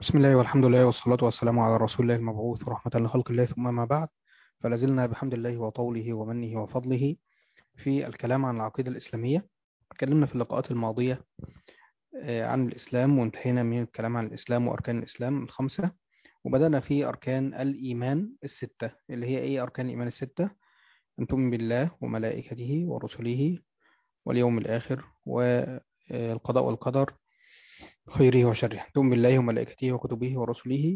بسم الله والحمد لله والصلاة والسلام على رسول الله المبعوث رحمة لخلق الله ثم ما بعد فلازلنا بحمد الله وطوله ومنه وفضله في الكلام عن العقيدة الإسلامية تكلمنا في اللقاءات الماضية آه، عن الإسلام وانتهينا من الكلام عن الإسلام وأركان الإسلام الخمسة وبدأنا في أركان الإيمان الستة اللي هي إيه أركان الإيمان الستة أن تؤمن بالله وملائكته ورسله واليوم الآخر والقضاء والقدر خيره وشره تؤمن بالله وملائكته وكتبه ورسله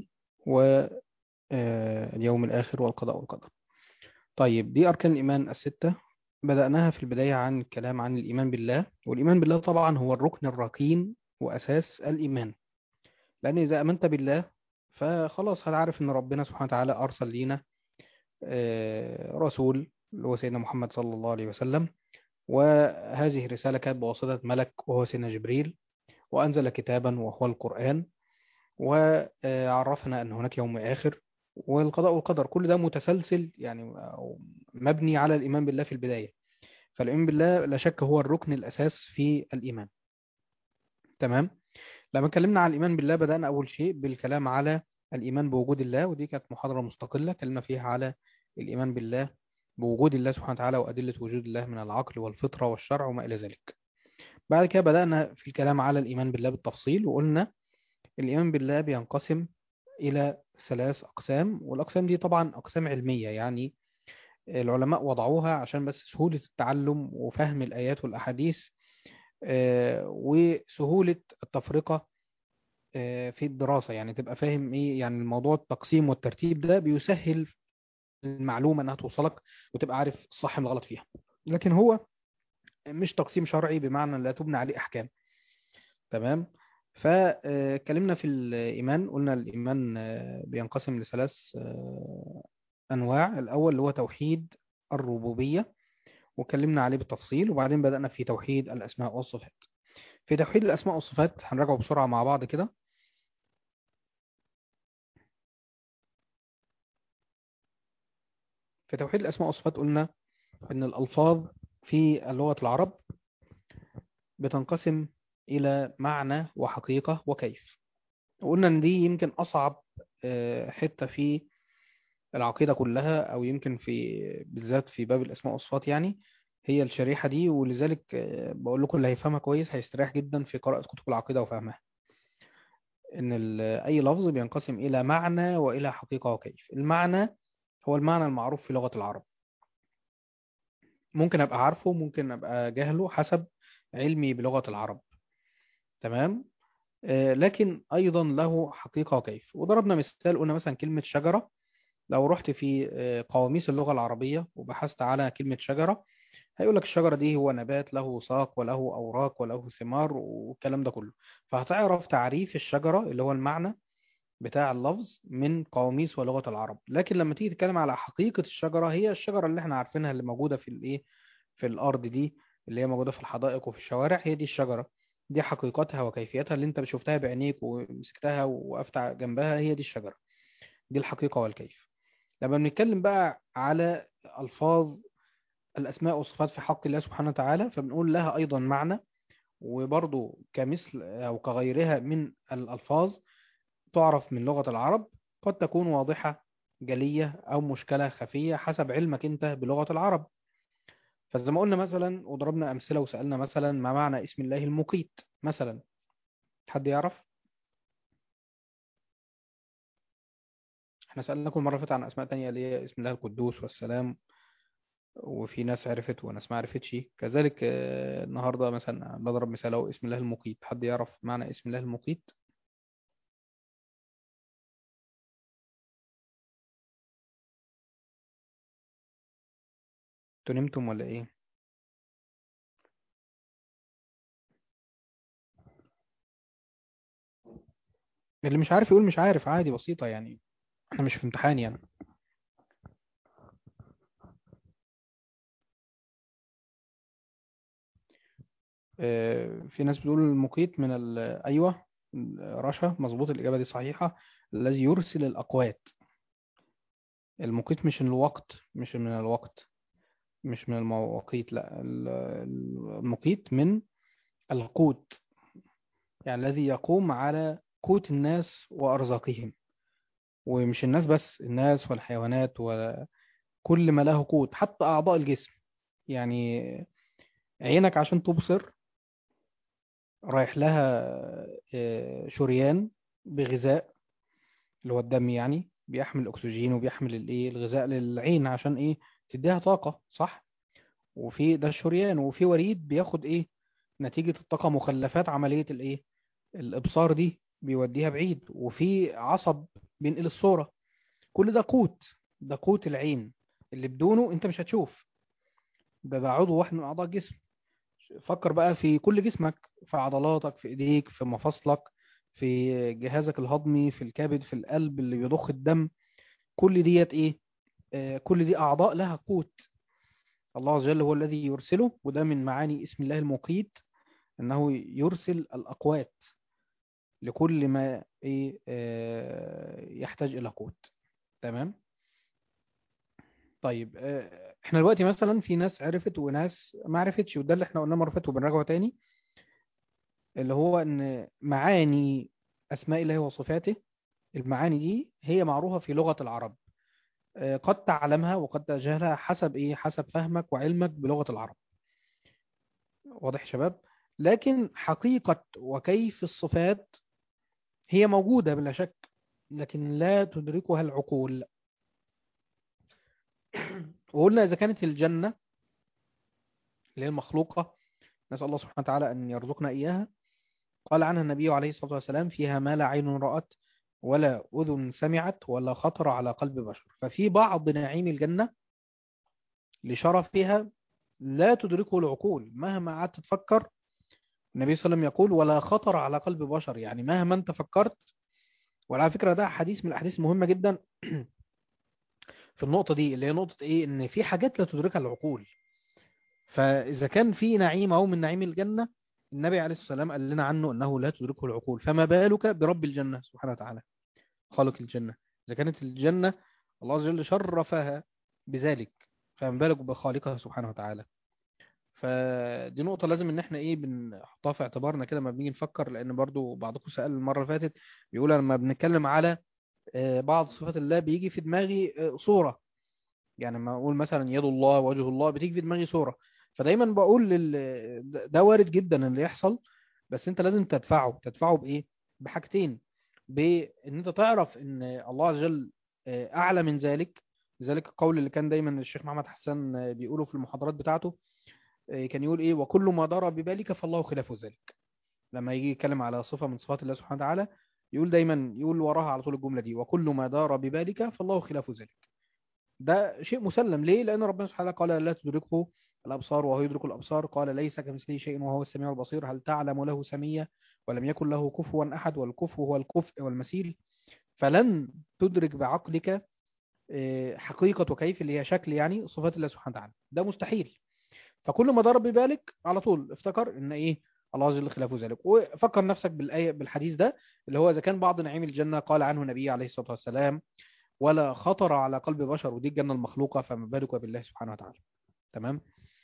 واليوم الآخر والقضاء والقدر طيب دي أركان الإيمان الستة بدأناها في البداية عن الكلام عن الإيمان بالله والإيمان بالله طبعا هو الركن الركين وأساس الإيمان لأن إذا آمنت بالله فخلاص هتعرف إن ربنا سبحانه وتعالى أرسل لينا آه، رسول اللي هو سيدنا محمد صلى الله عليه وسلم وهذه الرسالة كانت بواسطة ملك وهو سيدنا جبريل وأنزل كتابا وهو القرآن وعرفنا أن هناك يوم آخر والقضاء والقدر كل ده متسلسل يعني أو مبني على الإيمان بالله في البداية فالإيمان بالله لا شك هو الركن الأساس في الإيمان تمام لما اتكلمنا على الإيمان بالله بدأنا أول شيء بالكلام على الإيمان بوجود الله ودي كانت محاضرة مستقلة اتكلمنا فيها على الإيمان بالله بوجود الله سبحانه وتعالى وأدلة وجود الله من العقل والفطرة والشرع وما إلى ذلك بعد كده بدأنا في الكلام على الإيمان بالله بالتفصيل وقلنا الإيمان بالله بينقسم إلى ثلاث أقسام والأقسام دي طبعا أقسام علمية يعني العلماء وضعوها عشان بس سهولة التعلم وفهم الآيات والأحاديث آه، وسهولة التفرقة آه، في الدراسة يعني تبقى فاهم إيه يعني الموضوع التقسيم والترتيب ده بيسهل المعلومة إنها توصلك وتبقى عارف الصح من الغلط فيها لكن هو مش تقسيم شرعي بمعنى لا تبنى عليه أحكام تمام فاتكلمنا في الإيمان قلنا الإيمان آه، بينقسم لثلاث آه، أنواع الأول اللي هو توحيد الربوبية واتكلمنا عليه بالتفصيل وبعدين بدأنا في توحيد الأسماء والصفات في توحيد الأسماء والصفات هنراجعه بسرعة مع بعض كده في توحيد الأسماء والصفات قلنا إن الألفاظ في لغة العرب بتنقسم إلى معنى وحقيقة وكيف وقلنا إن دي يمكن أصعب آه، حتة في العقيدة كلها أو يمكن في بالذات في باب الأسماء والصفات يعني هي الشريحة دي ولذلك آه، بقول لكم اللي هيفهمها كويس هيستريح جدا في قراءة كتب العقيدة وفهمها إن ال- أي لفظ بينقسم إلى معنى وإلى حقيقة وكيف المعنى هو المعنى المعروف في لغة العرب ممكن أبقى عارفه ممكن أبقى جاهله حسب علمي بلغة العرب تمام آه، لكن أيضا له حقيقة وكيف وضربنا مثال قلنا مثلا كلمة شجرة لو رحت في آه، قواميس اللغة العربية وبحثت على كلمة شجرة هيقول لك الشجرة دي هو نبات له ساق وله أوراق وله ثمار والكلام ده كله فهتعرف تعريف الشجرة اللي هو المعنى بتاع اللفظ من قواميس ولغة العرب لكن لما تيجي تتكلم على حقيقة الشجرة هي الشجرة اللي احنا عارفينها اللي موجودة في الايه في الأرض دي اللي هي موجودة في الحدائق وفي الشوارع هي دي الشجرة دي حقيقتها وكيفيتها اللي انت شفتها بعينيك ومسكتها ووقفت جنبها هي دي الشجرة دي الحقيقة والكيف لما بنتكلم بقى على ألفاظ الأسماء والصفات في حق الله سبحانه وتعالى فبنقول لها أيضا معنى وبرضو كمثل أو كغيرها من الألفاظ تعرف من لغة العرب قد تكون واضحة جلية أو مشكلة خفية حسب علمك أنت بلغة العرب فزي ما قلنا مثلا وضربنا أمثلة وسألنا مثلا ما معنى اسم الله المقيت مثلا حد يعرف احنا سألناكم مرة فاتت عن أسماء تانية اللي هي اسم الله القدوس والسلام وفي ناس عرفت وناس ما عرفتش كذلك آه، النهاردة مثلا بضرب مثال أهو اسم الله المقيت حد يعرف معنى اسم الله المقيت انتوا نمتم ولا ايه اللي مش عارف يقول مش عارف عادي بسيطة يعني احنا مش في امتحان يعني آه، في ناس بتقول المقيت من ال... ايوه رشا مظبوط الإجابة دي صحيحة الذي يرسل الأقوات المقيت مش من الوقت مش من الوقت مش من المواقيت لا ال- المقيت من القوت يعني الذي يقوم على قوت الناس وأرزاقهم ومش الناس بس الناس والحيوانات وكل ما له قوت حتى أعضاء الجسم يعني عينك عشان تبصر رايح لها آه، شريان بغذاء اللي هو الدم يعني بيحمل الأكسجين وبيحمل الإيه الغذاء للعين عشان إيه تديها طاقة صح وفي ده الشريان وفي وريد بياخد إيه نتيجة الطاقة مخلفات عملية الإيه الإبصار دي بيوديها بعيد وفي عصب بينقل الصورة كل ده قوت ده قوت العين اللي بدونه انت مش هتشوف ده ده عضو واحد من اعضاء الجسم فكر بقى في كل جسمك في عضلاتك في ايديك في مفاصلك في جهازك الهضمي في الكبد في القلب اللي بيضخ الدم كل ديت ايه آه كل دي اعضاء لها قوت الله عز وجل هو الذي يرسله وده من معاني اسم الله المقيت انه يرسل الاقوات لكل ما ايه آه يحتاج الى قوت تمام طيب آه، احنا دلوقتي مثلا في ناس عرفت وناس ما عرفتش وده اللي احنا قلناه مره فاتت وبنراجعه تاني اللي هو ان معاني اسماء الله وصفاته المعاني دي هي معروفه في لغه العرب آه، قد تعلمها وقد تجهلها حسب ايه حسب فهمك وعلمك بلغه العرب واضح يا شباب لكن حقيقه وكيف الصفات هي موجوده بلا شك لكن لا تدركها العقول وقلنا إذا كانت الجنة اللي هي المخلوقة نسأل الله سبحانه وتعالى أن يرزقنا إياها قال عنها النبي عليه الصلاة والسلام فيها ما لا عين رأت ولا أذن سمعت ولا خطر على قلب بشر ففي بعض نعيم الجنة لشرفها لا تدركه العقول مهما قعدت تفكر النبي صلى الله عليه وسلم يقول ولا خطر على قلب بشر يعني مهما انت فكرت وعلى فكرة ده حديث من الأحاديث المهمة جدا في النقطة دي اللي هي نقطة إيه إن في حاجات لا تدركها العقول فإذا كان في نعيم أو من نعيم الجنة النبي عليه الصلاة والسلام قال لنا عنه أنه لا تدركه العقول فما بالك برب الجنة سبحانه وتعالى خالق الجنة إذا كانت الجنة الله عز وجل شرفها بذلك فما بالك بخالقها سبحانه وتعالى فدي نقطة لازم ان احنا ايه بنحطها في اعتبارنا كده لما بنيجي نفكر لان برضو بعضكم سأل المرة اللي فاتت بيقول لما بنتكلم على آه، بعض صفات الله بيجي في دماغي آه، صورة يعني لما اقول مثلا يد الله وجه الله بتيجي في دماغي صورة فدايما بقول لل... ده- ده وارد جدا اللي يحصل بس انت لازم تدفعه تدفعه بايه بحاجتين بان انت تعرف ان الله عز وجل آه، اعلى من ذلك لذلك القول اللي كان دايما الشيخ محمد حسان آه، بيقوله في المحاضرات بتاعته آه، كان يقول ايه وكل ما دار ببالك فالله خلاف ذلك لما يجي يتكلم على صفة من صفات الله سبحانه وتعالى يقول دايما يقول وراها على طول الجملة دي وكل ما دار ببالك فالله خلاف ذلك ده شيء مسلم ليه لأن ربنا سبحانه وتعالى قال لا تدركه الأبصار وهو يدرك الأبصار قال ليس كمثله شيء وهو السميع البصير هل تعلم له سمية ولم يكن له كفوا أحد والكفو هو الكفء والمثيل فلن تدرك بعقلك آه، حقيقة وكيف اللي هي شكل يعني صفات الله سبحانه وتعالى ده مستحيل فكل ما ضرب ببالك على طول افتكر ان ايه الله عز وجل خلاف ذلك وفكر نفسك بالآية بالحديث ده اللي هو إذا كان بعض نعيم الجنة قال عنه النبي عليه الصلاة والسلام ولا خطر على قلب بشر ودي الجنة المخلوقة فما بالك بالله سبحانه وتعالى تمام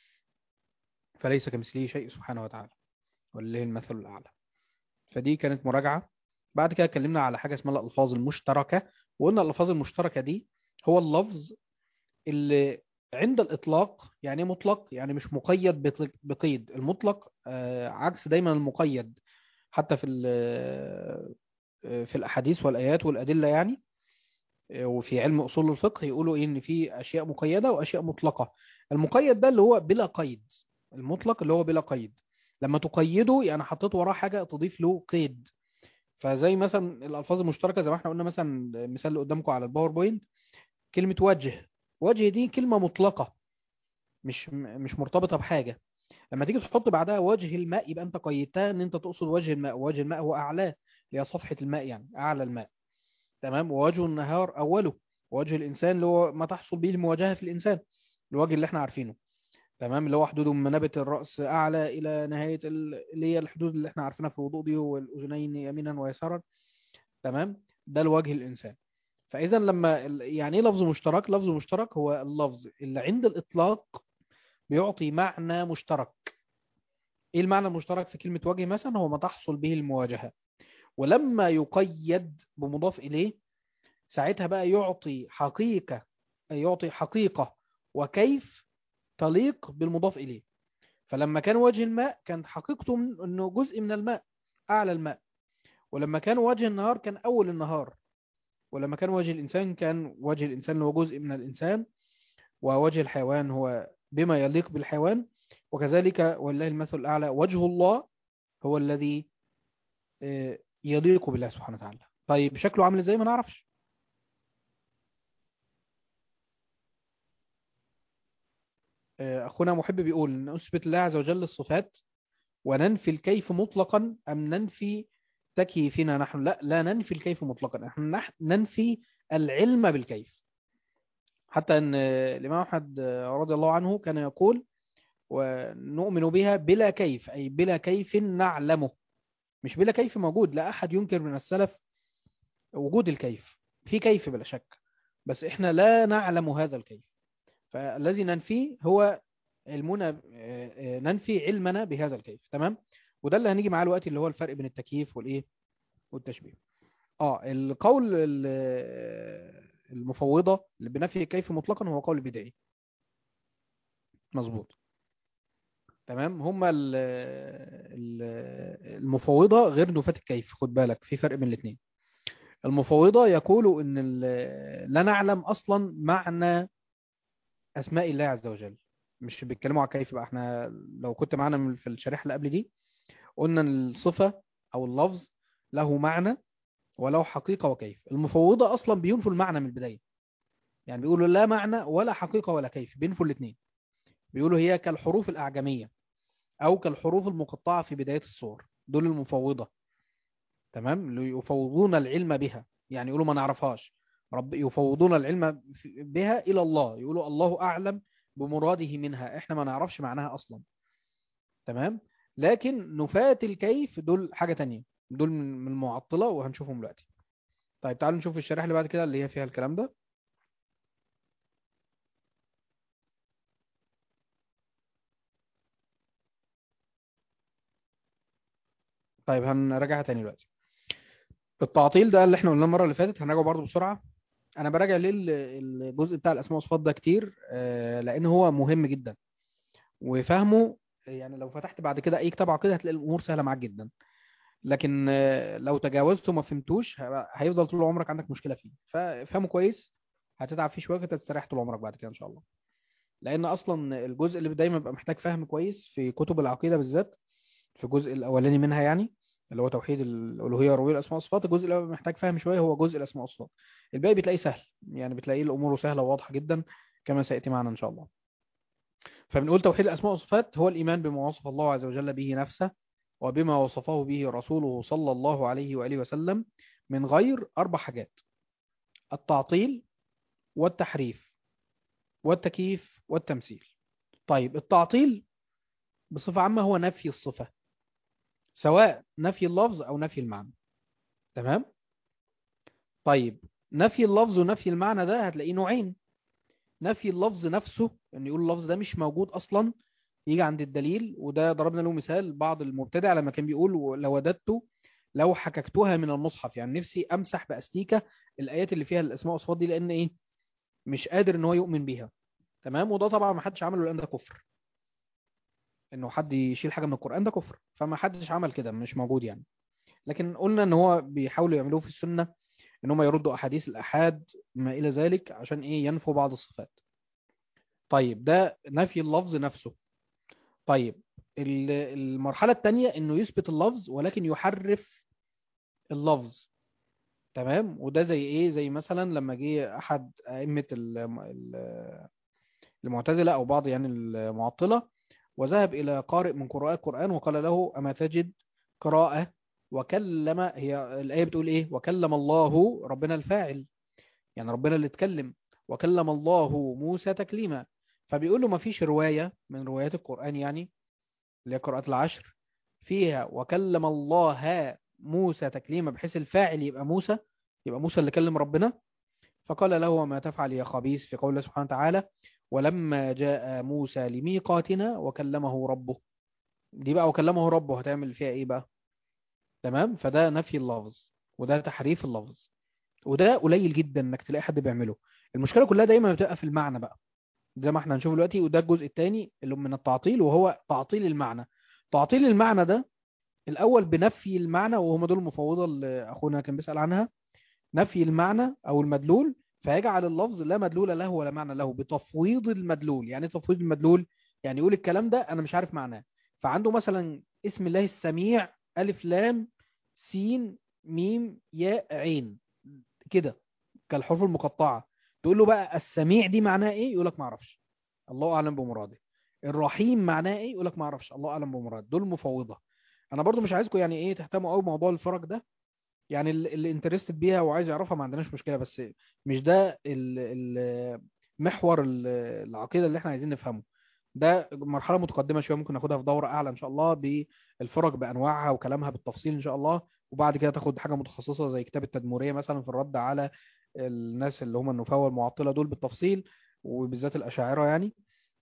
فليس كمثله شيء سبحانه وتعالى ولله المثل الأعلى فدي كانت مراجعة بعد كده اتكلمنا على حاجة اسمها الألفاظ المشتركة وقلنا الألفاظ المشتركة دي هو اللفظ اللي عند الإطلاق يعني إيه مطلق يعني مش مقيد بط- بقيد المطلق آه، عكس دايما المقيد حتى في ال- آه، في الأحاديث والآيات والأدلة يعني آه، وفي علم أصول الفقه يقولوا إيه إن في أشياء مقيدة وأشياء مطلقة المقيد ده اللي هو بلا قيد المطلق اللي هو بلا قيد لما تقيده يعني حطيت وراه حاجة تضيف له قيد فزي مثلا الألفاظ المشتركة زي ما احنا قلنا مثلا المثال اللي قدامكم على الباوربوينت كلمة وجه وجه دي كلمة مطلقة مش مش مرتبطة بحاجة لما تيجي تحط بعدها وجه الماء يبقى انت قيدتها ان انت تقصد وجه الماء وجه الماء هو اعلاه اللي هي صفحة الماء يعني اعلى الماء تمام ووجه النهار اوله ووجه الانسان اللي هو ما تحصل به المواجهة في الانسان الوجه اللي احنا عارفينه تمام اللي هو حدود من منابت الرأس اعلى الى نهاية ال- اللي هي الحدود اللي احنا عارفينها في الوضوء دي والاذنين يمينا ويسارا تمام ده الوجه الانسان فاذا لما ال- يعني ايه لفظ مشترك لفظ مشترك هو اللفظ اللي عند الاطلاق بيعطي معنى مشترك ايه المعنى المشترك في كلمة وجه مثلا هو ما تحصل به المواجهة ولما يقيد بمضاف إليه ساعتها بقى يعطي حقيقة يعطي حقيقة وكيف تليق بالمضاف إليه فلما كان وجه الماء كانت حقيقته من- أنه جزء من الماء أعلى الماء ولما كان وجه النهار كان أول النهار ولما كان وجه الإنسان كان وجه الإنسان هو جزء من الإنسان ووجه الحيوان هو بما يليق بالحيوان وكذلك ولله المثل الأعلى وجه الله هو الذي آه، يليق بالله سبحانه وتعالى طيب شكله عامل ازاي ما نعرفش آه، أخونا محب بيقول نثبت الله عز وجل الصفات وننفي الكيف مطلقا أم ننفي تكييفنا نحن لا لا ننفي الكيف مطلقا نحن نح- ننفي العلم بالكيف حتى أن آه، الإمام أحمد آه، رضي الله عنه كان يقول ونؤمن بها بلا كيف أي بلا كيف نعلمه مش بلا كيف موجود لا أحد ينكر من السلف وجود الكيف في كيف بلا شك بس إحنا لا نعلم هذا الكيف فالذي ننفيه هو علمنا آه، آه، ننفي علمنا بهذا الكيف تمام وده اللي هنيجي معاه الوقت اللي هو الفرق بين التكييف والايه والتشبيه اه القول ال- آه، المفوضة اللي بنفي الكيف مطلقا هو قول بدعي مظبوط تمام هم ال- ال- المفوضة غير نفاة الكيف خد بالك في فرق بين الاثنين المفوضة يقولوا ان ال- لا نعلم اصلا معنى اسماء الله عز وجل مش بيتكلموا على كيف بقى احنا لو كنت معانا من- في الشريحة اللي قبل دي قلنا ان الصفة او اللفظ له معنى وله حقيقة وكيف المفوضة اصلا بينفوا المعنى من البداية يعني بيقولوا لا معنى ولا حقيقة ولا كيف بينفوا الاثنين بيقولوا هي كالحروف الأعجمية أو كالحروف المقطعة في بداية الصور دول المفوضة تمام اللي يفوضون العلم بها يعني يقولوا ما نعرفهاش رب يفوضون العلم في- بها إلى الله يقولوا الله أعلم بمراده منها احنا ما نعرفش معناها أصلا تمام لكن نفاة الكيف دول حاجة تانية دول من من المعطلة وهنشوفهم دلوقتي طيب تعالوا نشوف الشريحة اللي بعد كده اللي هي فيها الكلام ده طيب هنراجعها تاني دلوقتي التعطيل ده اللي احنا قلناه المرة اللي فاتت هنراجعه برضه بسرعة انا براجع ليه ال- الجزء بتاع الاسماء والصفات ده كتير آه، لان هو مهم جدا وفهمه يعني لو فتحت بعد كده اي كتاب عقيدة هتلاقي الامور سهلة معاك جدا لكن آه، لو تجاوزته وما فهمتوش هيبقى- هيفضل طول عمرك عندك مشكلة فيه فافهمه كويس هتتعب فيه شوية كده تستريح طول عمرك بعد كده ان شاء الله لان اصلا الجزء اللي دايما بيبقى محتاج فهم كويس في كتب العقيدة بالذات في الجزء الاولاني منها يعني اللي هو توحيد الالوهيه وربوبيه الاسماء والصفات الجزء اللي محتاج فهم شويه هو جزء الاسماء والصفات الباقي بتلاقيه سهل يعني بتلاقيه الامور سهله وواضحه جدا كما سياتي معنا ان شاء الله فبنقول توحيد الاسماء والصفات هو الايمان بما وصف الله عز وجل به نفسه وبما وصفه به رسوله صلى الله عليه واله وسلم من غير اربع حاجات التعطيل والتحريف والتكييف والتمثيل طيب التعطيل بصفه عامه هو نفي الصفه سواء نفي اللفظ او نفي المعنى تمام طيب نفي اللفظ ونفي المعنى ده هتلاقيه نوعين نفي اللفظ نفسه ان يقول اللفظ ده مش موجود اصلا يجي عند الدليل وده ضربنا له مثال بعض المبتدع لما كان بيقول لو وددت لو حككتها من المصحف يعني نفسي امسح باستيكه الايات اللي فيها الاسماء والصفات دي لان ايه مش قادر ان هو يؤمن بيها تمام وده طبعا ما حدش عمله لان ده كفر انه حد يشيل حاجه من القران ده كفر فما حدش عمل كده مش موجود يعني لكن قلنا ان هو بيحاولوا يعملوه في السنه ان هم يردوا احاديث الاحاد ما الى ذلك عشان ايه ينفوا بعض الصفات طيب ده نفي اللفظ نفسه طيب ال- المرحله الثانيه انه يثبت اللفظ ولكن يحرف اللفظ تمام وده زي ايه زي مثلا لما جه احد ائمه ال- ال- المعتزله او بعض يعني المعطله وذهب الى قارئ من قراء القران وقال له اما تجد قراءه وكلم هي الآية بتقول إيه وكلم الله ربنا الفاعل يعني ربنا اللي اتكلم وكلم الله موسى تكليما فبيقول له ما فيش رواية من روايات القرآن يعني اللي هي قراءة العشر فيها وكلم الله موسى تكليما بحيث الفاعل يبقى موسى يبقى موسى اللي كلم ربنا فقال له وما تفعل يا خبيث في قوله سبحانه وتعالى ولما جاء موسى لميقاتنا وكلمه ربه دي بقى وكلمه ربه هتعمل فيها ايه بقى تمام فده نفي اللفظ وده تحريف اللفظ وده قليل جدا انك تلاقي حد بيعمله المشكله كلها دايما بتبقى في المعنى بقى زي ما احنا هنشوف دلوقتي وده الجزء الثاني اللي من التعطيل وهو تعطيل المعنى تعطيل المعنى ده الاول بنفي المعنى وهم دول المفوضه اللي اخونا كان بيسال عنها نفي المعنى او المدلول فيجعل اللفظ لا مدلول له ولا معنى له بتفويض المدلول يعني ايه تفويض المدلول يعني يقول الكلام ده انا مش عارف معناه فعنده مثلا اسم الله السميع الف لام سين ميم ياء عين كده كالحروف المقطعه تقول له بقى السميع دي معناها ايه يقول لك ما اعرفش الله اعلم بمراده الرحيم معناه ايه يقول لك ما اعرفش الله اعلم بمراده دول مفوضه انا برضو مش عايزكم يعني ايه تهتموا قوي بموضوع الفرق ده يعني اللي اللي انترستد بيها وعايز يعرفها ما عندناش مشكله بس مش ده ال- ال- محور ال- العقيده اللي احنا عايزين نفهمه ده مرحله متقدمه شويه ممكن ناخدها في دوره اعلى ان شاء الله بالفرق بانواعها وكلامها بالتفصيل ان شاء الله وبعد كده تاخد حاجه متخصصه زي كتاب التدمريه مثلا في الرد على الناس اللي هم النفاة والمعطله دول بالتفصيل وبالذات الاشاعره يعني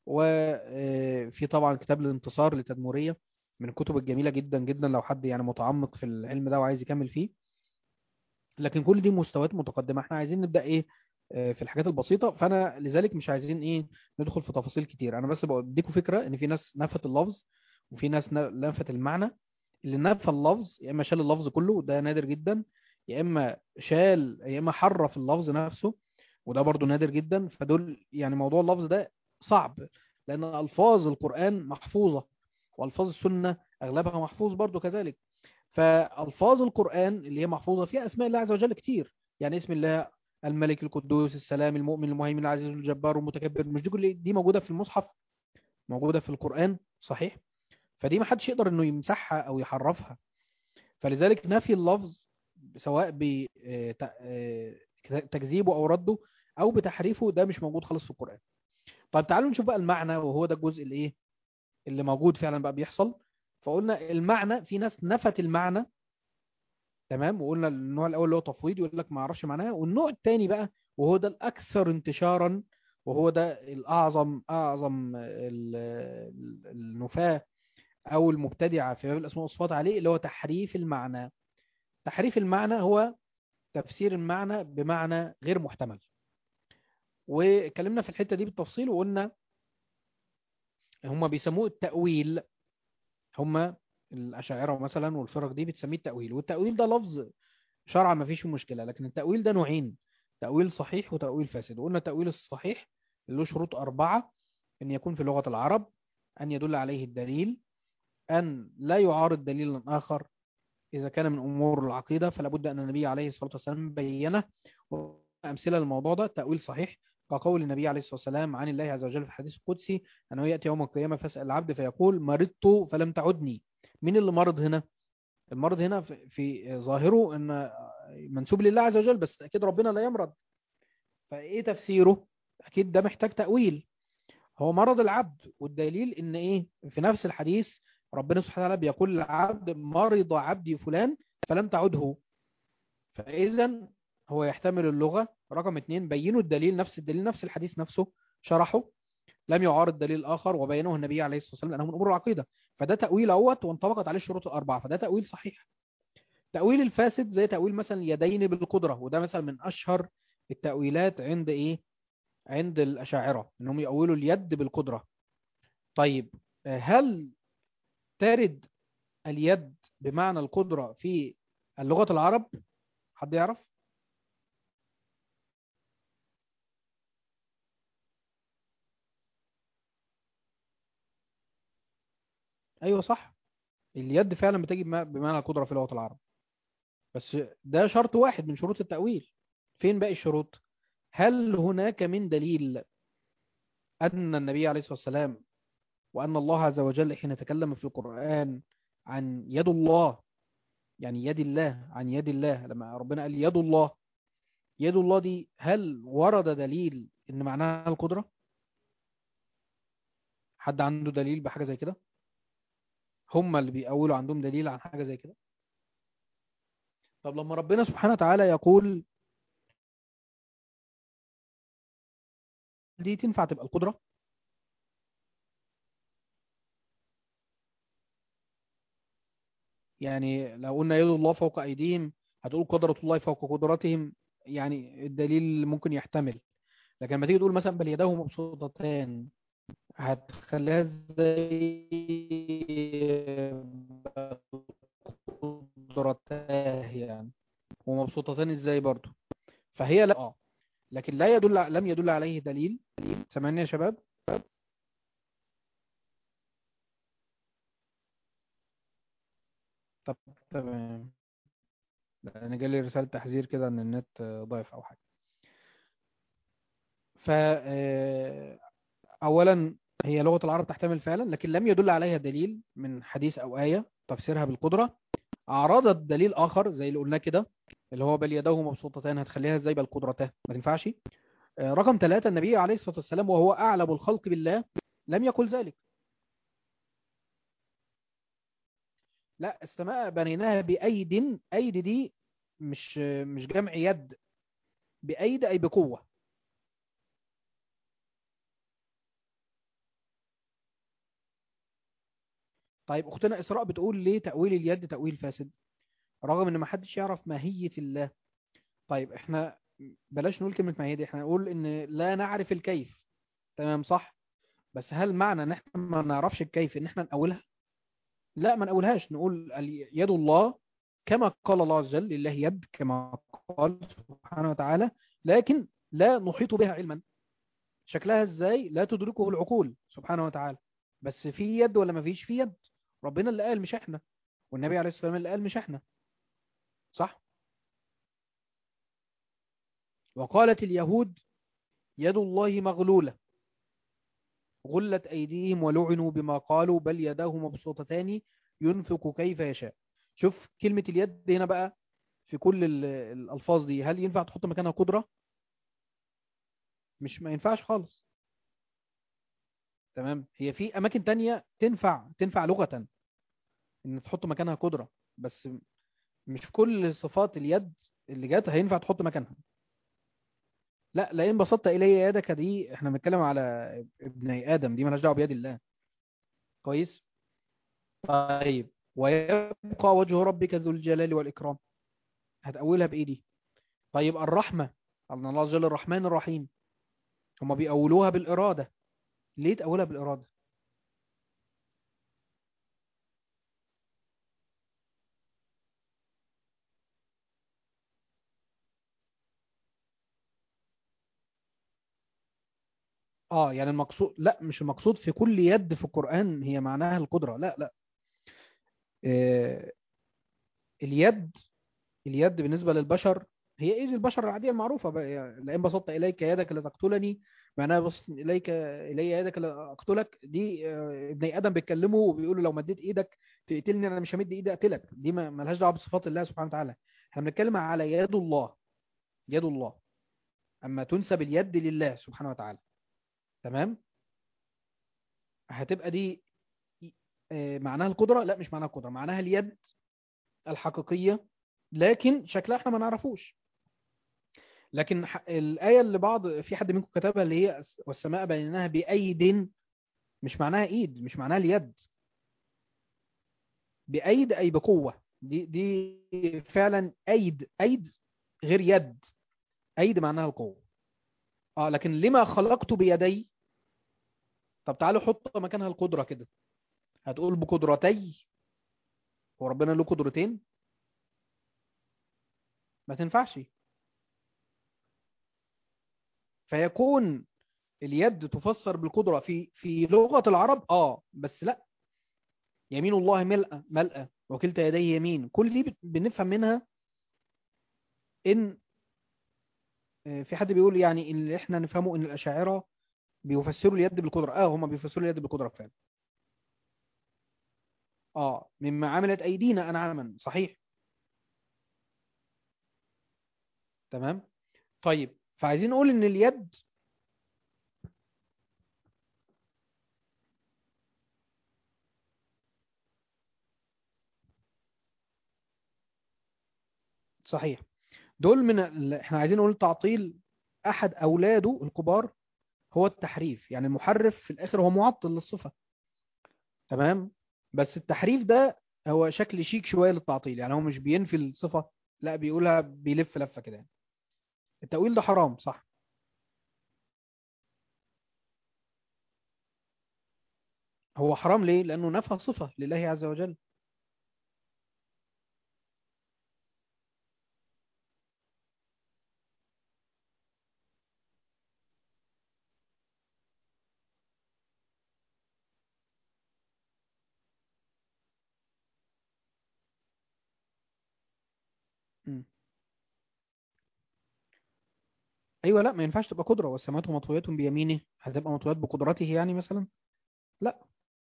وفي طبعا كتاب الانتصار لتدمريه من الكتب الجميله جدا جدا لو حد يعني متعمق في العلم ده وعايز يكمل فيه لكن كل دي مستويات متقدمه احنا عايزين نبدا ايه آه، في الحاجات البسيطه فانا لذلك مش عايزين ايه ندخل في تفاصيل كتير انا بس بديكم فكره ان في ناس نفت اللفظ وفي ناس ن- نفت المعنى اللي نفى اللفظ يا اما شال اللفظ كله ده نادر جدا يا اما شال يا اما حرف اللفظ نفسه وده برضو نادر جدا فدول يعني موضوع اللفظ ده صعب لان الفاظ القران محفوظه والفاظ السنه اغلبها محفوظ برضو كذلك فالفاظ القران اللي هي محفوظه فيها اسماء الله عز وجل كتير يعني اسم الله الملك القدوس السلام المؤمن المهيمن العزيز الجبار المتكبر مش دي كل دي موجوده في المصحف موجوده في القران صحيح فدي ما حدش يقدر انه يمسحها او يحرفها فلذلك نفي اللفظ سواء بتكذيبه او رده او بتحريفه ده مش موجود خالص في القران طيب تعالوا نشوف بقى المعنى وهو ده الجزء اللي ايه اللي موجود فعلا بقى بيحصل فقلنا المعنى في ناس نفت المعنى تمام وقلنا النوع الاول اللي هو تفويض يقول لك ما اعرفش معناه والنوع الثاني بقى وهو ده الاكثر انتشارا وهو ده الاعظم اعظم ال- ال- النفاة او المبتدعه في باب الاسماء والصفات عليه اللي هو تحريف المعنى تحريف المعنى هو تفسير المعنى بمعنى غير محتمل واتكلمنا في الحته دي بالتفصيل وقلنا هم بيسموه التأويل هم الأشاعرة مثلا والفرق دي بتسميه التأويل والتأويل ده لفظ شرعا ما فيش مشكلة لكن التأويل ده نوعين تأويل صحيح وتأويل فاسد وقلنا التأويل الصحيح اللي له شروط أربعة أن يكون في لغة العرب أن يدل عليه الدليل أن لا يعارض دليلا آخر إذا كان من أمور العقيدة فلا بد أن النبي عليه الصلاة والسلام بينه أمثلة للموضوع ده تأويل صحيح كقول النبي عليه الصلاة والسلام عن الله عز وجل في الحديث القدسي أنه يأتي يوم القيامة فاسأل العبد فيقول مرضت فلم تعدني مين اللي مرض هنا المرض هنا في, في ظاهره أن منسوب لله عز وجل بس أكيد ربنا لا يمرض فإيه تفسيره أكيد ده محتاج تأويل هو مرض العبد والدليل ان ايه في نفس الحديث ربنا سبحانه وتعالى بيقول للعبد مرض عبدي فلان فلم تعده فاذا هو يحتمل اللغة رقم اتنين بينوا الدليل نفس الدليل نفس الحديث نفسه شرحه لم يعارض دليل آخر وبينه النبي عليه الصلاة والسلام لأنه من أمور العقيدة فده تأويل أوت وانطبقت عليه الشروط الأربعة فده تأويل صحيح تأويل الفاسد زي تأويل مثلا اليدين بالقدرة وده مثلا من أشهر التأويلات عند إيه عند الأشاعرة إنهم يأولوا اليد بالقدرة طيب هل ترد اليد بمعنى القدرة في اللغة العرب حد يعرف أيوة صح اليد فعلا بتجي بما- بمعنى القدرة في لغة العرب بس ده شرط واحد من شروط التأويل فين باقي الشروط هل هناك من دليل أن النبي عليه الصلاة والسلام وأن الله عز وجل حين تكلم في القرآن عن يد الله يعني يد الله عن يد الله لما ربنا قال يد الله يد الله دي هل ورد دليل ان معناها القدرة حد عنده دليل بحاجة زي كده هم اللي بيقولوا عندهم دليل عن حاجة زي كده طب لما ربنا سبحانه وتعالى يقول دي تنفع تبقى القدرة يعني لو قلنا يد الله فوق أيديهم هتقول قدرة الله فوق قدرتهم يعني الدليل ممكن يحتمل لكن لما تيجي تقول مثلا بل يداه مبسوطتان هتخليها ازاي قدرتاه يعني ومبسوطتان ازاي برضو فهي لا اه لكن لا يدل لم يدل عليه دليل سامعني يا شباب طب تمام انا جالي رسالة تحذير كده ان النت ضعف او حاجة ف آه، اولا هي لغة العرب تحتمل فعلا لكن لم يدل عليها دليل من حديث او آية تفسيرها بالقدرة اعرضت دليل اخر زي اللي قلناه كده اللي هو بل يداه مبسوطتان هتخليها ازاي بل قدرتاه ما تنفعش آه، رقم ثلاثة النبي عليه الصلاة والسلام وهو أعلم الخلق بالله لم يقل ذلك لا السماء بنيناها بأيد أيد دي مش مش جمع يد بأيد أي بقوة طيب أختنا إسراء بتقول ليه تأويل اليد تأويل فاسد رغم إن ما حدش يعرف ماهية الله طيب إحنا بلاش نقول كلمة ماهية دي إحنا نقول إن لا نعرف الكيف تمام صح بس هل معنى إن إحنا ما نعرفش الكيف إن إحنا نأولها لا ما نقولهاش نقول ال- يد الله كما قال الله عز وجل لله يد كما قال سبحانه وتعالى لكن لا نحيط بها علما شكلها ازاي لا تدركه العقول سبحانه وتعالى بس في يد ولا ما فيش في يد ربنا اللي قال مش احنا والنبي عليه الصلاة والسلام اللي قال مش احنا صح وقالت اليهود يد الله مغلولة غلت أيديهم ولعنوا بما قالوا بل يداه مبسوطتان ينفق كيف يشاء شوف كلمة اليد هنا بقى في كل ال- الألفاظ دي هل ينفع تحط مكانها قدرة مش ما ينفعش خالص تمام هي في أماكن تانية تنفع تنفع لغة إن تحط مكانها قدرة بس مش كل صفات اليد اللي جات هينفع تحط مكانها لا لئن بسطت إلي يدك دي احنا بنتكلم على ابني آدم دي مالهاش دعوة بيد الله كويس طيب ويبقى وجه ربك ذو الجلال والإكرام هتأولها بإيدي طيب الرحمة أن الله عز وجل الرحمن الرحيم هما بيأولوها بالإرادة ليه تأولها بالإرادة اه يعني المقصود لا مش المقصود في كل يد في القرآن هي معناها القدرة لا لا آه اليد اليد بالنسبة للبشر هي ايد البشر العادية المعروفة بقى يعني لئن بسطت اليك يدك لتقتلني معناها بسط اليك الي يدك لاقتلك دي آه، ابن ادم بيتكلموا وبيقولوا لو مديت ايدك تقتلني انا مش همد ايدي اقتلك دي ما ملهاش دعوه بصفات الله سبحانه وتعالى احنا بنتكلم على يد الله يد الله اما تنسب اليد لله سبحانه وتعالى تمام هتبقى دي آه، معناها القدرة لا مش معناها القدرة معناها اليد الحقيقية لكن شكلها احنا ما نعرفوش لكن ح- الآية اللي بعض في حد منكم كتبها اللي هي والسماء بنيناها بأيد مش معناها ايد مش معناها اليد بأيد أي بقوة دي دي فعلا أيد أيد غير يد أيد معناها القوة اه لكن لما خلقت بيدي طب تعالوا حط مكانها القدرة كده هتقول بقدرتي هو ربنا له قدرتين ما تنفعش فيكون اليد تفسر بالقدرة في في لغة العرب اه بس لا يمين الله ملأ ملأ وكلتا يديه يمين كل دي بت- بنفهم منها ان آه، في حد بيقول يعني اللي احنا نفهمه ان الاشاعرة بيفسروا اليد بالقدرة اه هم بيفسروا اليد بالقدرة فعلا اه مما عملت ايدينا انعاما صحيح تمام طيب فعايزين نقول ان اليد صحيح دول من ال... احنا عايزين نقول تعطيل احد اولاده الكبار هو التحريف يعني المحرف في الاخر هو معطل للصفة تمام بس التحريف ده هو شكل شيك شوية للتعطيل يعني هو مش بينفي الصفة لا بيقولها بيلف لفة كده يعني التأويل ده حرام صح هو حرام ليه لأنه نفى صفة لله عز وجل مم. أيوة لا ما ينفعش تبقى قدرة والسماوات مطويات بيمينه هتبقى مطويات بقدرته يعني مثلا لا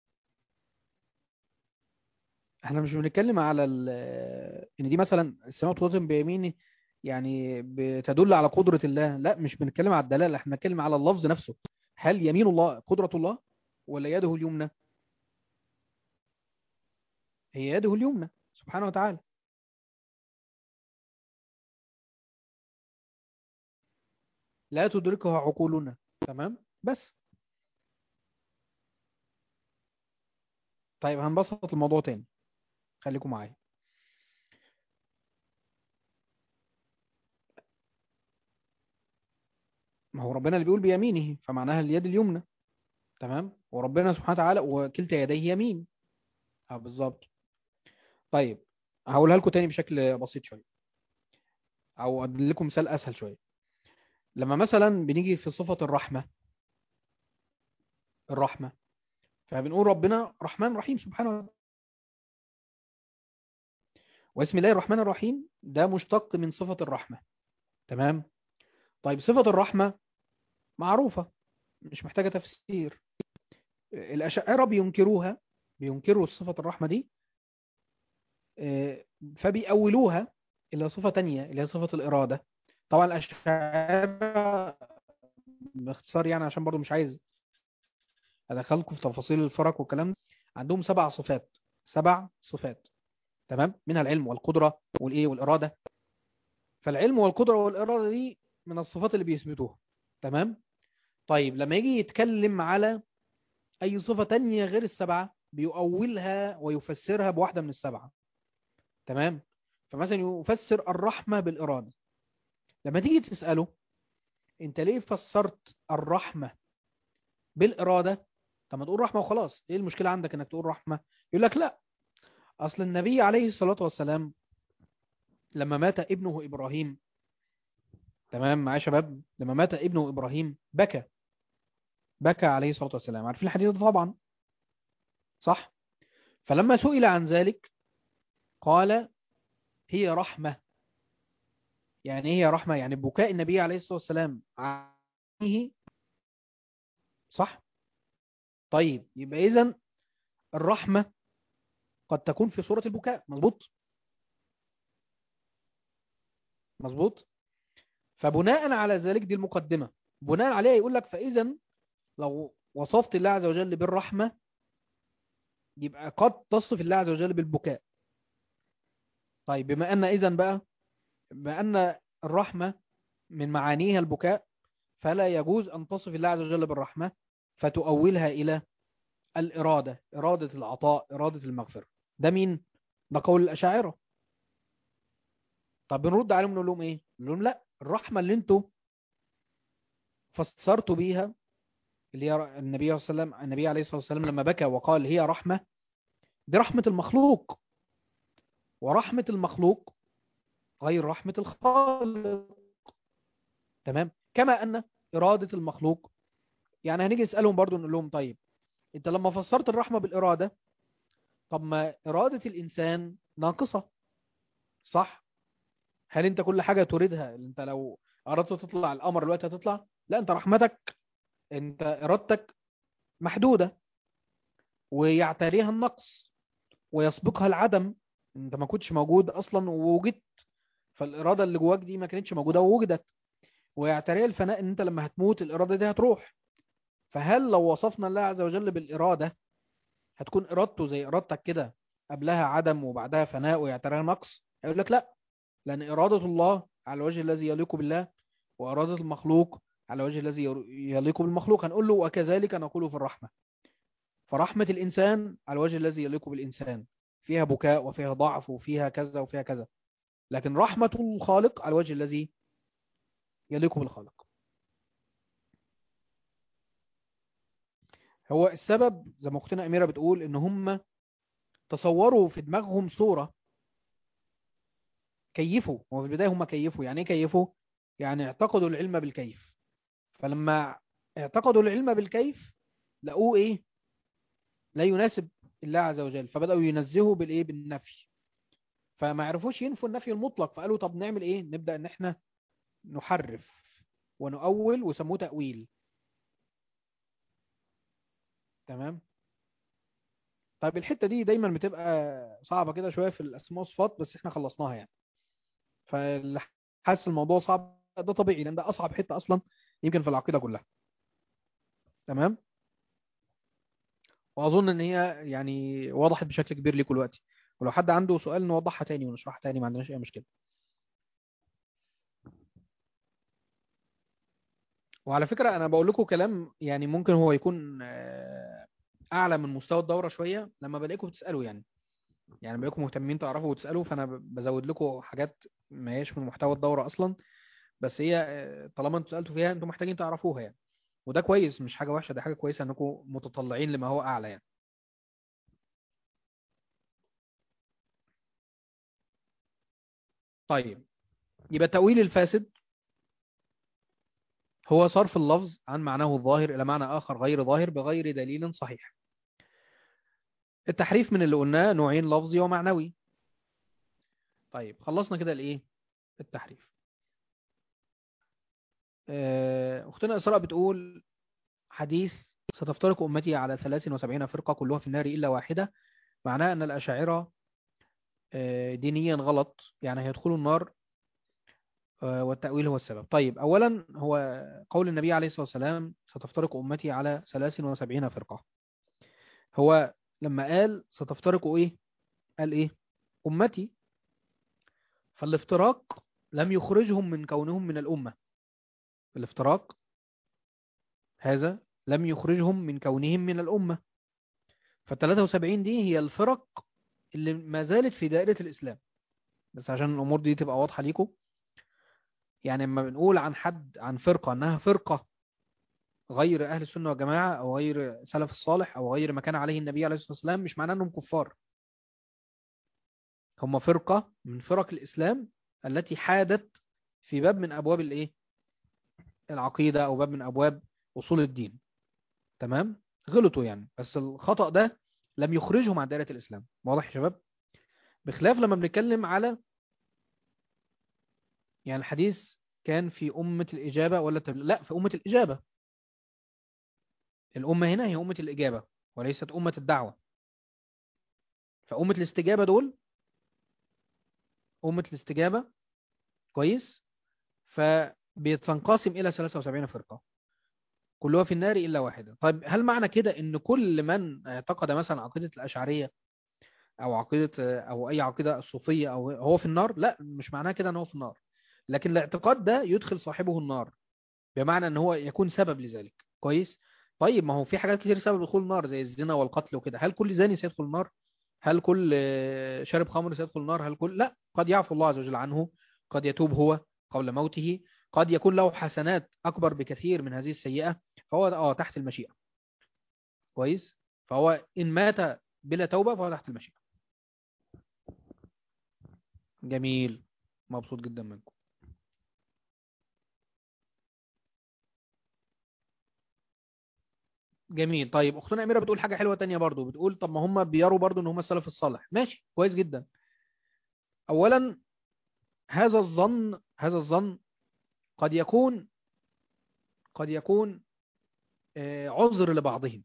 احنا مش بنتكلم على ال ان دي مثلا السماء مطويات بيمينه يعني بتدل على قدرة الله لا مش بنتكلم على الدلالة احنا بنتكلم على اللفظ نفسه هل يمين الله قدرة الله ولا يده اليمنى هي يده اليمنى سبحانه وتعالى لا تدركه عقولنا تمام بس طيب هنبسط الموضوع تاني خليكم معايا ما هو ربنا اللي بيقول بيمينه فمعناها اليد اليمنى تمام وربنا سبحانه وتعالى وكلتا يديه يمين اه بالظبط طيب هقولها لكم تاني بشكل بسيط شويه او ادي لكم مثال اسهل شويه لما مثلا بنيجي في صفة الرحمة الرحمة فبنقول ربنا رحمن رحيم سبحانه وتعالى واسم الله الرحمن الرحيم ده مشتق من صفة الرحمة تمام طيب صفة الرحمة معروفة مش محتاجة تفسير الأشاعرة بينكروها بينكروا صفة الرحمة دي فبيأولوها إلى صفة تانية اللي هي صفة الإرادة طبعا الأشاعرة باختصار يعني عشان برضو مش عايز أدخلكم في تفاصيل الفرق والكلام ده عندهم سبع صفات سبع صفات تمام منها العلم والقدرة والإيه والإرادة فالعلم والقدرة والإرادة دي من الصفات اللي بيثبتوها تمام طيب لما يجي يتكلم على أي صفة تانية غير السبعة بيؤولها ويفسرها بواحدة من السبعة تمام فمثلا يفسر الرحمة بالإرادة لما تيجي تسأله انت ليه فسرت الرحمة بالإرادة طب ما تقول رحمة وخلاص ايه المشكلة عندك انك تقول رحمة يقول لك لا اصل النبي عليه الصلاة والسلام لما مات ابنه إبراهيم تمام معايا شباب لما مات ابنه إبراهيم بكى بكى عليه الصلاة والسلام عارفين الحديث ده طبعا صح فلما سئل عن ذلك قال هي رحمة يعني ايه هي رحمة يعني بكاء النبي عليه الصلاة والسلام عنه صح طيب يبقى إذن الرحمة قد تكون في صورة البكاء مظبوط مظبوط فبناء على ذلك دي المقدمة بناء عليها يقول لك فإذا لو وصفت الله عز وجل بالرحمة يبقى قد تصف الله عز وجل بالبكاء طيب بما أن إذن بقى بما أن الرحمة من معانيها البكاء فلا يجوز أن تصف الله عز وجل بالرحمة فتؤولها إلى الإرادة إرادة العطاء إرادة المغفرة ده مين؟ ده قول الأشاعرة طب بنرد عليهم نقول لهم إيه؟ نقول لهم لا الرحمة اللي انتوا فسرتوا بيها اللي هي النبي صلى الله عليه وسلم النبي عليه الصلاة والسلام لما بكى وقال هي رحمة دي رحمة المخلوق ورحمة المخلوق غير رحمة الخالق تمام كما أن إرادة المخلوق يعني هنيجي نسألهم برضو نقول لهم طيب انت لما فسرت الرحمة بالإرادة طب ما إرادة الإنسان ناقصة صح هل انت كل حاجة تريدها انت لو أردت تطلع القمر دلوقتي هتطلع لا انت رحمتك انت إرادتك محدودة ويعتريها النقص ويسبقها العدم انت ما كنتش موجود اصلا ووجدت فالإرادة اللي جواك دي ما كانتش موجودة ووجدت ويعتريها الفناء ان انت لما هتموت الإرادة دي هتروح فهل لو وصفنا الله عز وجل بالإرادة هتكون إرادته زي إرادتك كده قبلها عدم وبعدها فناء ويعتريها نقص هيقول لك لا لأن إرادة الله على الوجه الذي يليق بالله وإرادة المخلوق على الوجه الذي يليق بالمخلوق هنقول له وكذلك نقول في الرحمة فرحمة الإنسان على الوجه الذي يليق بالإنسان فيها بكاء وفيها ضعف وفيها كذا وفيها كذا لكن رحمة الخالق على الوجه الذي يليق بالخالق هو السبب زي ما اختنا أميرة بتقول ان هم تصوروا في دماغهم صورة كيفوا هو في البداية هم كيفوا يعني ايه كيفوا يعني اعتقدوا العلم بالكيف فلما اعتقدوا العلم بالكيف لقوه ايه لا يناسب الله عز وجل فبدأوا ينزهوا بالايه بالنفي فما عرفوش ينفوا النفي المطلق فقالوا طب نعمل ايه نبدأ ان احنا نحرف ونؤول وسموه تأويل تمام طيب الحتة دي دايما بتبقى صعبة كده شوية في الأسماء والصفات بس احنا خلصناها يعني فاللي حاسس الموضوع صعب ده طبيعي لأن ده أصعب حتة أصلا يمكن في العقيدة كلها تمام وأظن إن هي يعني وضحت بشكل كبير ليكم دلوقتي ولو حد عنده سؤال نوضحها تاني ونشرحها تاني ما عندناش أي مشكلة وعلى فكرة أنا بقول لكم كلام يعني ممكن هو يكون آه، أعلى من مستوى الدورة شوية لما بلاقيكم بتسألوا يعني يعني بلاقيكم مهتمين تعرفوا وتسألوا فأنا ب- بزود لكم حاجات ما هيش من محتوى الدورة أصلا بس هي آه، طالما انتوا سألتوا فيها انتوا محتاجين تعرفوها يعني وده كويس مش حاجة وحشة ده حاجة كويسة انكم متطلعين لما هو أعلى يعني طيب يبقى التأويل الفاسد هو صرف اللفظ عن معناه الظاهر إلى معنى آخر غير ظاهر بغير دليل صحيح التحريف من اللي قلناه نوعين لفظي ومعنوي طيب خلصنا كده الايه التحريف آه، اختنا اسراء بتقول حديث ستفترق امتي على 73 فرقه كلها في النار الا واحده معناه ان الاشاعره آه، دينيا غلط يعني هيدخلوا النار آه، والتأويل هو السبب طيب أولا هو قول النبي عليه الصلاة والسلام ستفترق أمتي على 73 فرقة هو لما قال ستفترق إيه قال إيه أمتي فالافتراق لم يخرجهم من كونهم من الأمة الافتراق هذا لم يخرجهم من كونهم من الأمة فالثلاثة وسبعين دي هي الفرق اللي ما زالت في دائرة الإسلام بس عشان الأمور دي تبقى واضحة ليكم يعني لما بنقول عن حد عن فرقة أنها فرقة غير أهل السنة والجماعة أو غير سلف الصالح أو غير ما كان عليه النبي عليه الصلاة والسلام مش معناه أنهم كفار هم فرقة من فرق الإسلام التي حادت في باب من أبواب الإيه العقيدة أو باب من أبواب أصول الدين تمام غلطوا يعني بس الخطأ ده لم يخرجهم عن دائرة الإسلام واضح يا شباب بخلاف لما بنتكلم على يعني الحديث كان في أمة الإجابة ولا التبليغ لا في أمة الإجابة الأمة هنا هي أمة الإجابة وليست أمة الدعوة فأمة الاستجابة دول أمة الاستجابة كويس فبتنقسم إلى 73 فرقة كلها في النار إلا واحدة طيب هل معنى كده إن كل من اعتقد مثلا عقيدة الأشعرية أو عقيدة أو أي عقيدة الصوفية أو هو في النار لا مش معناه كده إن هو في النار لكن الاعتقاد ده يدخل صاحبه النار بمعنى إن هو يكون سبب لذلك كويس طيب ما هو في حاجات كتير سبب دخول النار زي الزنا والقتل وكده هل كل زاني سيدخل النار هل كل آه، شارب خمر سيدخل النار هل كل لا قد يعفو الله عز وجل عنه قد يتوب هو قبل موته قد يكون له حسنات أكبر بكثير من هذه السيئة فهو اه تحت المشيئة كويس فهو إن مات بلا توبة فهو تحت المشيئة جميل مبسوط جدا منكم جميل طيب اختنا اميره بتقول حاجه حلوه تانية برضو بتقول طب ما هم بيروا برضو ان هم السلف الصالح ماشي كويس جدا اولا هذا الظن هذا الظن قد يكون قد يكون آه، عذر لبعضهم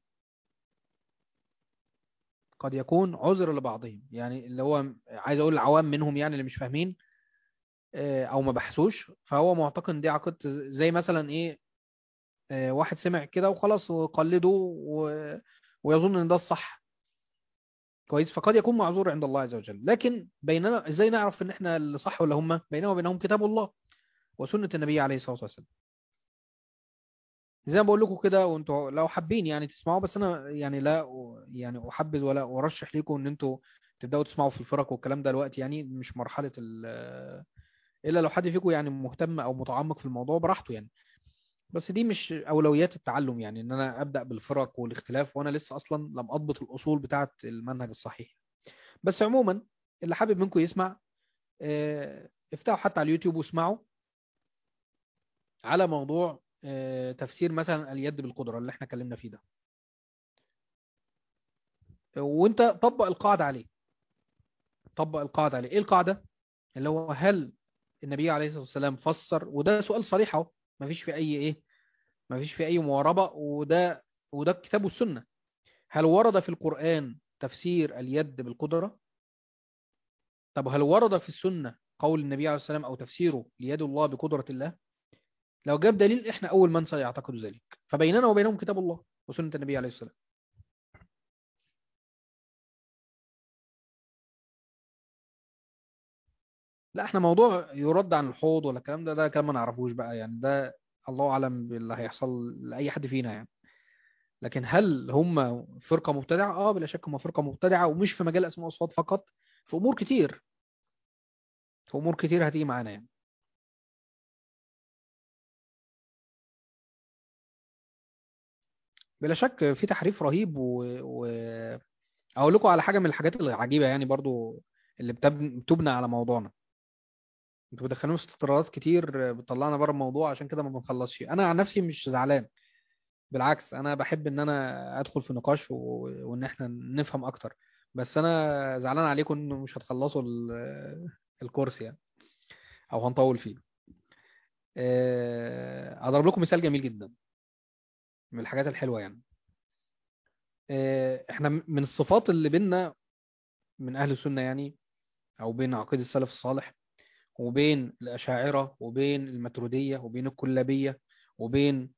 قد يكون عذر لبعضهم يعني اللي هو عايز اقول العوام منهم يعني اللي مش فاهمين آه، او ما بحثوش فهو معتقد دي عقيدة زي مثلا ايه آه، واحد سمع كده وخلاص وقلده و... ويظن ان ده الصح كويس فقد يكون معذور عند الله عز وجل لكن بيننا ازاي نعرف ان احنا اللي صح ولا هم بيننا وبينهم كتاب الله وسنة النبي عليه الصلاة والسلام زي ما بقول لكم كده وانتوا لو حابين يعني تسمعوا بس انا يعني لا يعني احبذ ولا ارشح لكم ان انتوا تبداوا تسمعوا في الفرق والكلام ده دلوقتي يعني مش مرحله ال الا لو حد فيكم يعني مهتم او متعمق في الموضوع براحته يعني بس دي مش اولويات التعلم يعني ان انا ابدا بالفرق والاختلاف وانا لسه اصلا لم اضبط الاصول بتاعه المنهج الصحيح بس عموما اللي حابب منكم يسمع آه، افتحوا حتى على اليوتيوب واسمعوا على موضوع آه، تفسير مثلا اليد بالقدرة اللي احنا اتكلمنا فيه ده وانت طبق القاعدة عليه طبق القاعدة عليه ايه القاعدة اللي هو هل النبي عليه الصلاة والسلام فسر وده سؤال صريح اهو مفيش في اي ايه مفيش في اي مواربة وده وده الكتاب والسنة هل ورد في القرآن تفسير اليد بالقدرة طب هل ورد في السنة قول النبي عليه الصلاة والسلام أو تفسيره ليد الله بقدرة الله لو جاب دليل إحنا أول من سيعتقد ذلك فبيننا وبينهم كتاب الله وسنة النبي عليه الصلاة والسلام لا احنا موضوع يرد عن الحوض ولا الكلام ده ده كلام ما نعرفوش بقى يعني ده الله أعلم باللي هيحصل لأي حد فينا يعني لكن هل هم فرقة مبتدعة؟ اه بلا شك هم فرقة مبتدعة ومش في مجال أسماء وصفات فقط في أمور كتير في أمور كتير هتيجي معانا يعني بلا شك في تحريف رهيب و... و... اقول لكم على حاجه من الحاجات العجيبه يعني برضو اللي بتبنى, بتبنى على موضوعنا انتوا بتدخلونا في استطرادات كتير بتطلعنا بره الموضوع عشان كده ما بنخلصش انا عن نفسي مش زعلان بالعكس انا بحب ان انا ادخل في نقاش و... وان احنا نفهم اكتر بس انا زعلان عليكم انه مش هتخلصوا ال... الكورس يعني او هنطول فيه آه، اضرب لكم مثال جميل جدا من الحاجات الحلوه يعني آه، احنا من الصفات اللي بيننا من اهل السنه يعني او بين عقيده السلف الصالح وبين الاشاعره وبين الماتريديه وبين الكلابيه وبين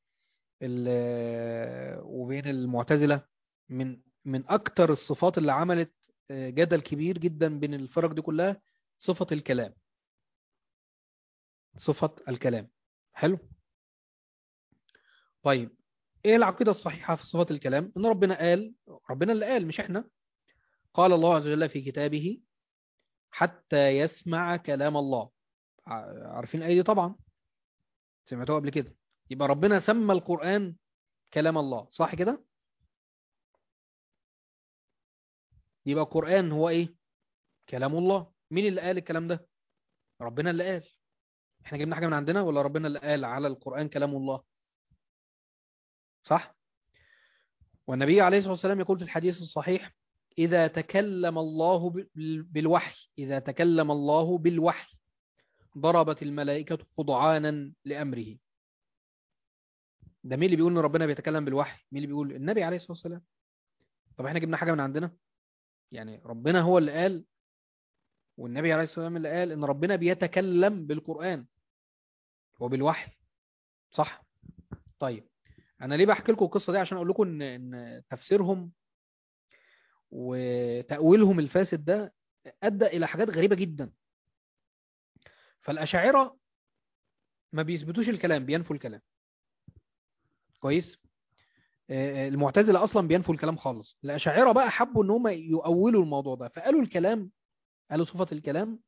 ال- وبين المعتزله من من اكتر الصفات اللي عملت آه، جدل كبير جدا بين الفرق دي كلها صفه الكلام صفه الكلام حلو طيب ايه العقيده الصحيحه في صفه الكلام ان ربنا قال ربنا اللي قال مش احنا قال الله عز وجل في كتابه حتى يسمع كلام الله ع- عارفين الايه دي طبعا سمعتوها قبل كده يبقى ربنا سمى القرآن كلام الله صح كده يبقى القرآن هو ايه كلام الله مين اللي قال الكلام ده ربنا اللي قال احنا جبنا حاجة من عندنا ولا ربنا اللي قال على القرآن كلام الله صح والنبي عليه الصلاة والسلام يقول في الحديث الصحيح إذا تكلم الله بال- بالوحي إذا تكلم الله بالوحي ضربت الملائكة خضعانا لأمره ده مين اللي بيقول ان ربنا بيتكلم بالوحي مين اللي بيقول النبي عليه الصلاة والسلام طب احنا جبنا حاجة من عندنا يعني ربنا هو اللي قال والنبي عليه الصلاة والسلام اللي قال ان ربنا بيتكلم بالقرآن وبالوحي صح طيب انا ليه بحكي لكم القصة دي عشان اقول لكم ان ان تفسيرهم وتأويلهم الفاسد ده ادى الى حاجات غريبة جدا فالاشاعرة ما بيثبتوش الكلام بينفوا الكلام كويس آه، المعتزلة أصلا بينفوا الكلام خالص الأشاعرة بقى حبوا إن هم يؤولوا الموضوع ده فقالوا الكلام قالوا صفة الكلام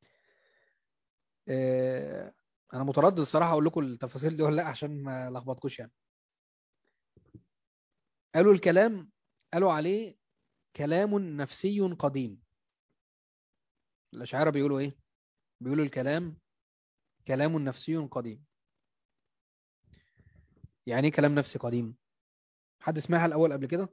آه، أنا متردد الصراحة أقول لكم التفاصيل دي ولا لا عشان ما لخبطكوش يعني قالوا الكلام قالوا عليه كلام نفسي قديم الأشاعرة بيقولوا إيه بيقولوا الكلام كلام نفسي قديم يعني إيه كلام نفسي قديم حد سمعها الأول قبل كده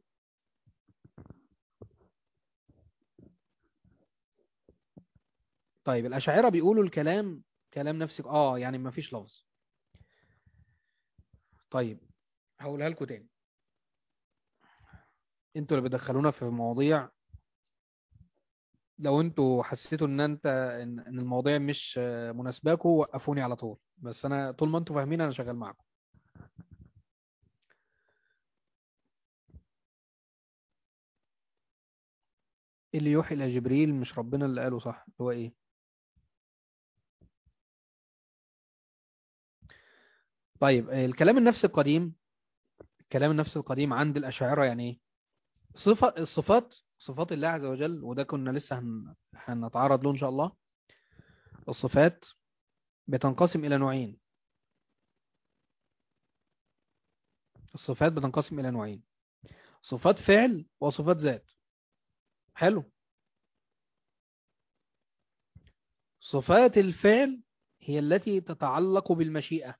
طيب الأشاعرة بيقولوا الكلام كلام نفسي اه يعني ما فيش لفظ طيب هقولها لكم تاني انتوا اللي بتدخلونا في مواضيع لو انتوا حسيتوا ان انت ان إن المواضيع مش آه، مناسباكم وقفوني على طول بس انا طول ما انتوا فاهمين انا شغال معاكم اللي يوحي الى جبريل مش ربنا اللي قاله صح هو ايه طيب آه، الكلام النفسي القديم الكلام النفسي القديم عند الأشاعرة يعني ايه صفة الصفات صفات الله عز وجل وده كنا لسه هن... هنتعرض له إن شاء الله الصفات بتنقسم إلى نوعين الصفات بتنقسم إلى نوعين صفات فعل وصفات ذات حلو صفات الفعل هي التي تتعلق بالمشيئة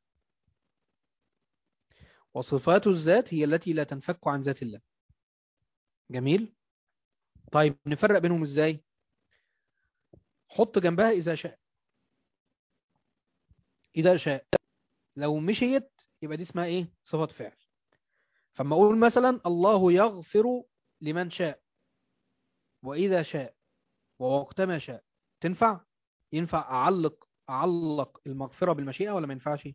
وصفات الذات هي التي لا تنفك عن ذات الله جميل طيب نفرق بينهم ازاي حط جنبها إذا شاء إذا شاء لو مشيت يبقى دي اسمها ايه صفة فعل فما اقول مثلا الله يغفر لمن شاء وإذا شاء ووقتما شاء تنفع ينفع أعلق أعلق المغفرة بالمشيئة ولا ما ينفعش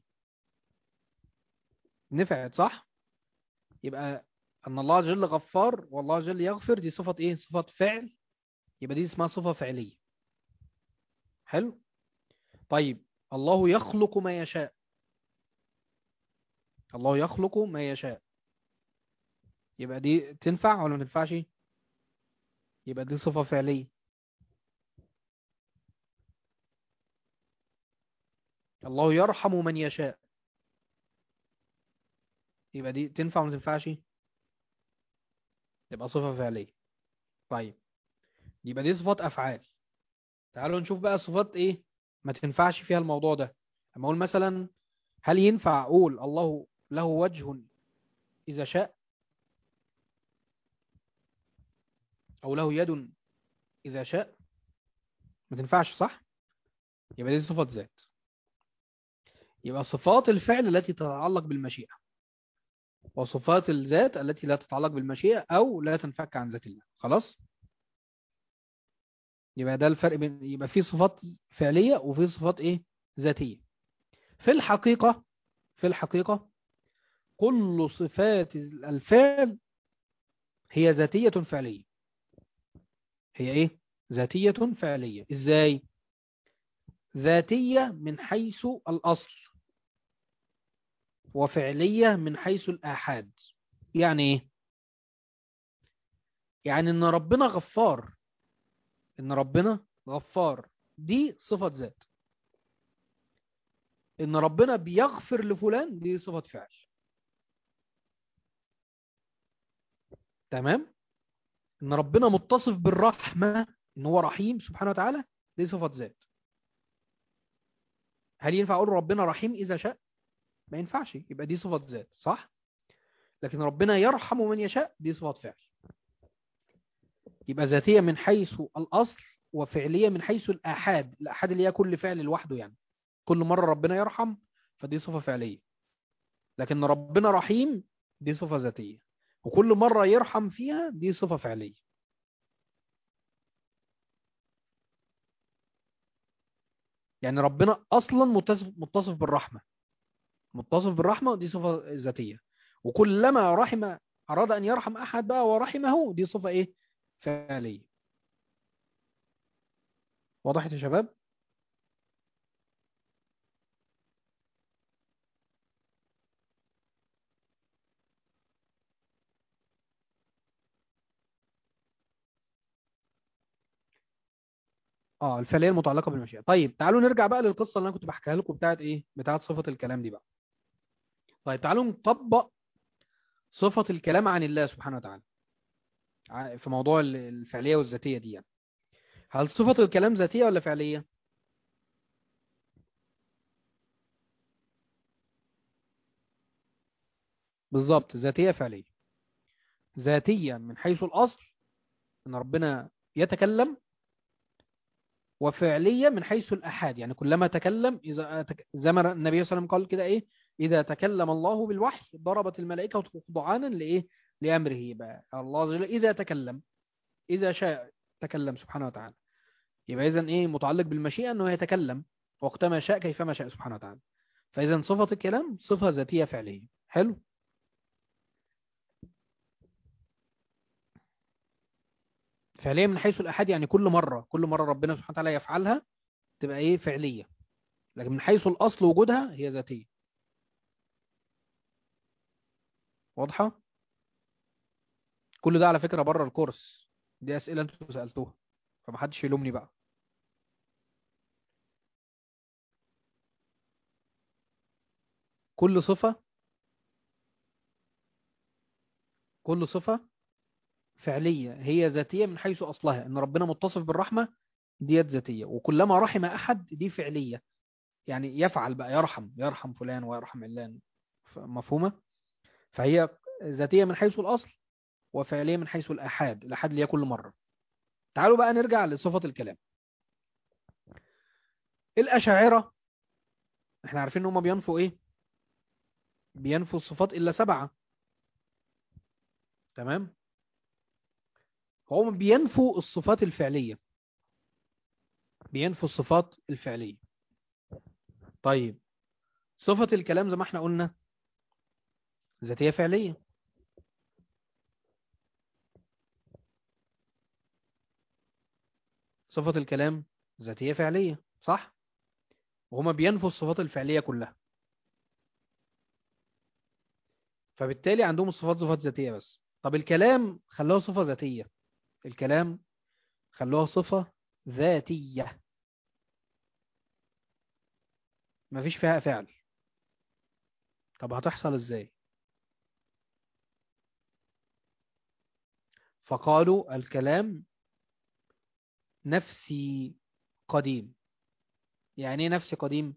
نفعت صح يبقى أن الله جل غفار والله جل يغفر دي صفة إيه صفة فعل يبقى دي اسمها صفة فعلية حلو طيب الله يخلق ما يشاء الله يخلق ما يشاء يبقى دي تنفع ولا ما تنفعش يبقى دي صفة فعلية الله يرحم من يشاء يبقى دي تنفع ولا ما تنفعش يبقى صفة فعلية طيب يبقى دي صفات أفعال تعالوا نشوف بقى صفات إيه ما تنفعش فيها الموضوع ده أما أقول مثلا هل ينفع أقول الله له وجه إذا شاء أو له يد إذا شاء ما تنفعش صح يبقى دي صفات ذات يبقى صفات الفعل التي تتعلق بالمشيئة وصفات الذات التي لا تتعلق بالمشيئة أو لا تنفك عن ذات الله خلاص يبقى ده الفرق بين يبقى في صفات فعلية وفي صفات إيه ذاتية في الحقيقة في الحقيقة كل صفات الفعل هي ذاتية فعلية هي إيه ذاتية فعلية إزاي ذاتية من حيث الأصل وفعلية من حيث الآحاد يعني إيه يعني إن ربنا غفار إن ربنا غفار دي صفة ذات إن ربنا بيغفر لفلان دي صفة فعل تمام إن ربنا متصف بالرحمة إن هو رحيم سبحانه وتعالى دي صفة ذات هل ينفع أقول ربنا رحيم إذا شاء ما ينفعش يبقى دي صفة ذات صح لكن ربنا يرحم من يشاء دي صفة فعل يبقى ذاتية من حيث الأصل وفعلية من حيث الآحاد الآحاد اللي هي كل فعل لوحده يعني كل مرة ربنا يرحم فدي صفة فعلية لكن ربنا رحيم دي صفة ذاتية وكل مرة يرحم فيها دي صفة فعلية يعني ربنا أصلا متصف, متصف بالرحمة متصف بالرحمة دي صفة ذاتية وكلما رحم أراد أن يرحم أحد بقى ورحمه دي صفة إيه فعلية وضحت يا شباب اه الفعليه المتعلقه بالمشيئه طيب تعالوا نرجع بقى للقصه اللي انا كنت بحكيها لكم بتاعت ايه بتاعت صفه الكلام دي بقى طيب تعالوا نطبق صفه الكلام عن الله سبحانه وتعالى في موضوع الفعليه والذاتيه دي يعني. هل صفه الكلام ذاتيه ولا فعليه بالظبط ذاتيه فعليه ذاتيه من حيث الاصل ان ربنا يتكلم وفعلية من حيث الأحاد يعني كلما تكلم إذا زي ما النبي صلى الله عليه وسلم قال كده إيه إذا تكلم الله بالوحي ضربت الملائكة خضعانا لإيه لأمره يبقى الله جل إذا تكلم إذا شاء تكلم سبحانه وتعالى يبقى إذا إيه متعلق بالمشيئة أنه يتكلم وقتما شاء كيفما شاء سبحانه وتعالى فإذا صفة الكلام صفة ذاتية فعلية حلو فعلية من حيث الأحد يعني كل مرة كل مرة ربنا سبحانه وتعالى يفعلها تبقى إيه فعلية لكن من حيث الأصل وجودها هي ذاتية واضحة كل ده على فكرة بره الكورس دي اسئله انتوا سالتوها فمحدش يلومني بقى كل صفه كل صفه فعليه هي ذاتيه من حيث اصلها ان ربنا متصف بالرحمه ديت ذاتيه وكلما رحم احد دي فعليه يعني يفعل بقى يرحم يرحم فلان ويرحم علان ف- مفهومه فهي ذاتيه من حيث الاصل وفعليه من حيث الاحاد الاحاد اللي هي كل مره تعالوا بقى نرجع لصفه الكلام الاشاعره احنا عارفين ان هم بينفوا ايه بينفوا الصفات الا سبعه تمام هم بينفوا الصفات الفعليه بينفوا الصفات الفعليه طيب صفه الكلام زي ما احنا قلنا ذاتيه فعليه صفه الكلام ذاتيه فعليه صح وهما بينفوا الصفات الفعليه كلها فبالتالي عندهم الصفات صفات ذاتيه بس طب الكلام خلوها صفه ذاتيه الكلام خلوها صفه ذاتيه مفيش فيها فعل طب هتحصل ازاي فقالوا الكلام نفسي قديم يعني ايه نفسي قديم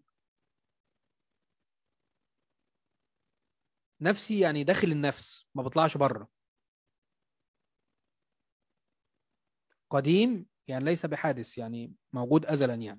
نفسي يعني داخل النفس ما بطلعش بره قديم يعني ليس بحادث يعني موجود ازلا يعني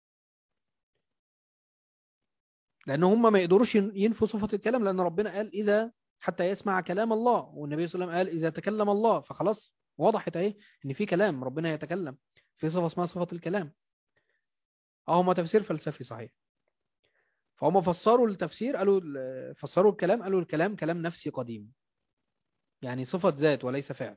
لان هم ما يقدروش ين- ينفوا صفة الكلام لان ربنا قال اذا حتى يسمع كلام الله والنبي صلى الله عليه وسلم قال اذا تكلم الله فخلاص وضحت اهي ان في كلام ربنا يتكلم في صفة اسمها صفة الكلام اه هم تفسير فلسفي صحيح فهم فسروا التفسير قالوا ال- فسروا الكلام قالوا الكلام كلام نفسي قديم يعني صفة ذات وليس فعل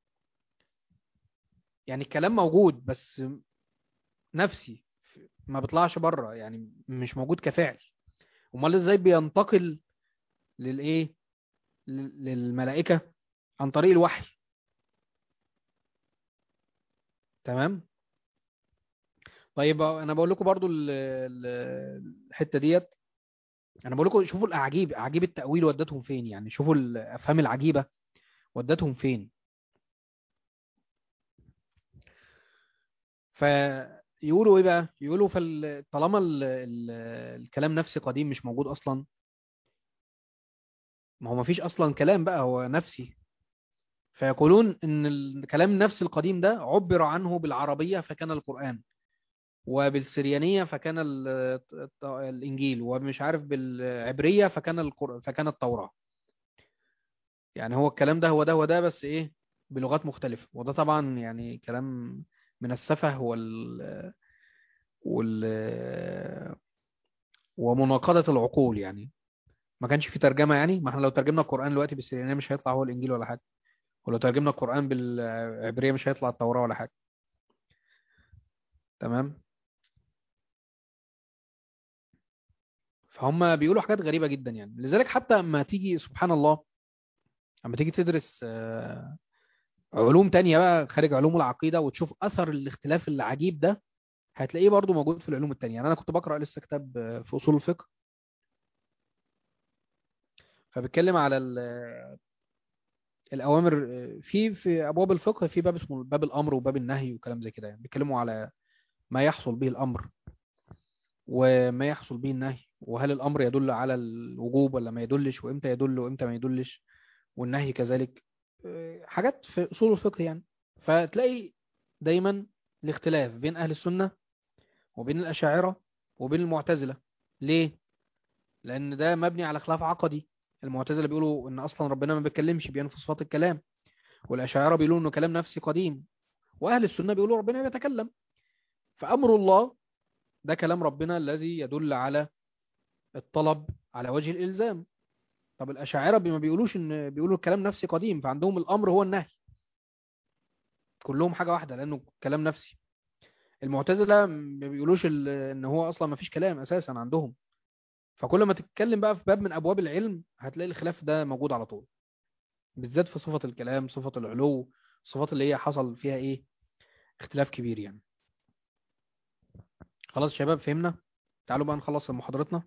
يعني الكلام موجود بس نفسي ما بيطلعش بره يعني مش موجود كفعل امال ازاي بينتقل للايه لل- للملائكة عن طريق الوحي تمام طيب انا بقول لكم برضو ال- ال- الحتة ديت انا بقول لكم شوفوا الاعاجيب اعاجيب التأويل ودتهم فين يعني شوفوا الافهام العجيبة ودتهم فين فيقولوا ايه بقى يقولوا فال... طالما ال... ال... الكلام نفسي قديم مش موجود اصلا ما هو ما فيش اصلا كلام بقى هو نفسي فيقولون ان الكلام النفسي القديم ده عبر عنه بالعربية فكان القرآن وبالسريانية فكان ال... الت- الانجيل ومش عارف بالعبرية فكان القر... فكان التوراة يعني هو الكلام ده هو ده هو ده بس ايه بلغات مختلفة وده طبعا يعني كلام من السفه وال وال ومناقضة العقول يعني ما كانش في ترجمة يعني ما احنا لو ترجمنا القرآن دلوقتي بالسريانية مش هيطلع هو الإنجيل ولا حاجة ولو ترجمنا القرآن بالعبرية مش هيطلع التوراة ولا حاجة تمام فهم بيقولوا حاجات غريبة جدا يعني لذلك حتى اما تيجي سبحان الله اما تيجي تدرس آه، علوم تانية بقى خارج علوم العقيدة وتشوف أثر الاختلاف العجيب ده هتلاقيه برضو موجود في العلوم التانية يعني أنا كنت بقرأ لسه كتاب آه، في أصول الفقه فبيتكلم على ال- الأوامر آه، في في أبواب الفقه في باب اسمه باب الأمر وباب النهي وكلام زي كده يعني بيتكلموا على ما يحصل به الأمر وما يحصل به النهي وهل الأمر يدل على الوجوب ولا ما يدلش وإمتى يدل وإمتى ما يدلش والنهي كذلك آه، حاجات في أصول الفقه يعني فتلاقي دايما الاختلاف بين أهل السنة وبين الأشاعرة وبين المعتزلة ليه؟ لأن ده مبني على خلاف عقدي المعتزلة بيقولوا إن أصلا ربنا ما بيتكلمش بينفي صفات الكلام والأشاعرة بيقولوا إنه كلام نفسي قديم وأهل السنة بيقولوا ربنا بيتكلم فأمر الله ده كلام ربنا الذي يدل على الطلب على وجه الإلزام طب الأشاعرة ما بيقولوش إن بيقولوا الكلام نفسي قديم فعندهم الأمر هو النهي كلهم حاجة واحدة لأنه كلام نفسي المعتزلة ما بيقولوش ال- إن هو أصلا ما فيش كلام أساسا عندهم فكل ما تتكلم بقى في باب من أبواب العلم هتلاقي الخلاف ده موجود على طول بالذات في صفة الكلام صفة العلو الصفات اللي هي حصل فيها ايه اختلاف كبير يعني خلاص يا شباب فهمنا تعالوا بقى نخلص محاضرتنا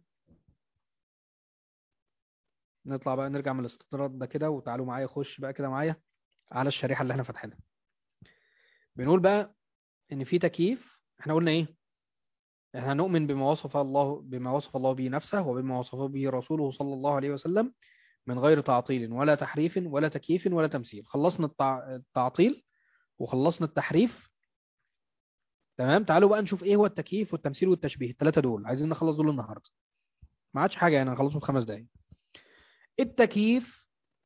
نطلع بقى نرجع من الاستطراد ده كده وتعالوا معايا خش بقى كده معايا على الشريحة اللي احنا فاتحينها بنقول بقى ان في تكييف احنا قلنا ايه احنا نؤمن بما وصف الله بما وصف الله به نفسه وبما وصفه به رسوله صلى الله عليه وسلم من غير تعطيل ولا تحريف ولا تكييف ولا تمثيل خلصنا التع... التعطيل وخلصنا التحريف تمام تعالوا بقى نشوف ايه هو التكييف والتمثيل والتشبيه الثلاثه دول عايزين نخلص دول النهارده ما عادش حاجه يعني هنخلصهم في خمس دقايق التكييف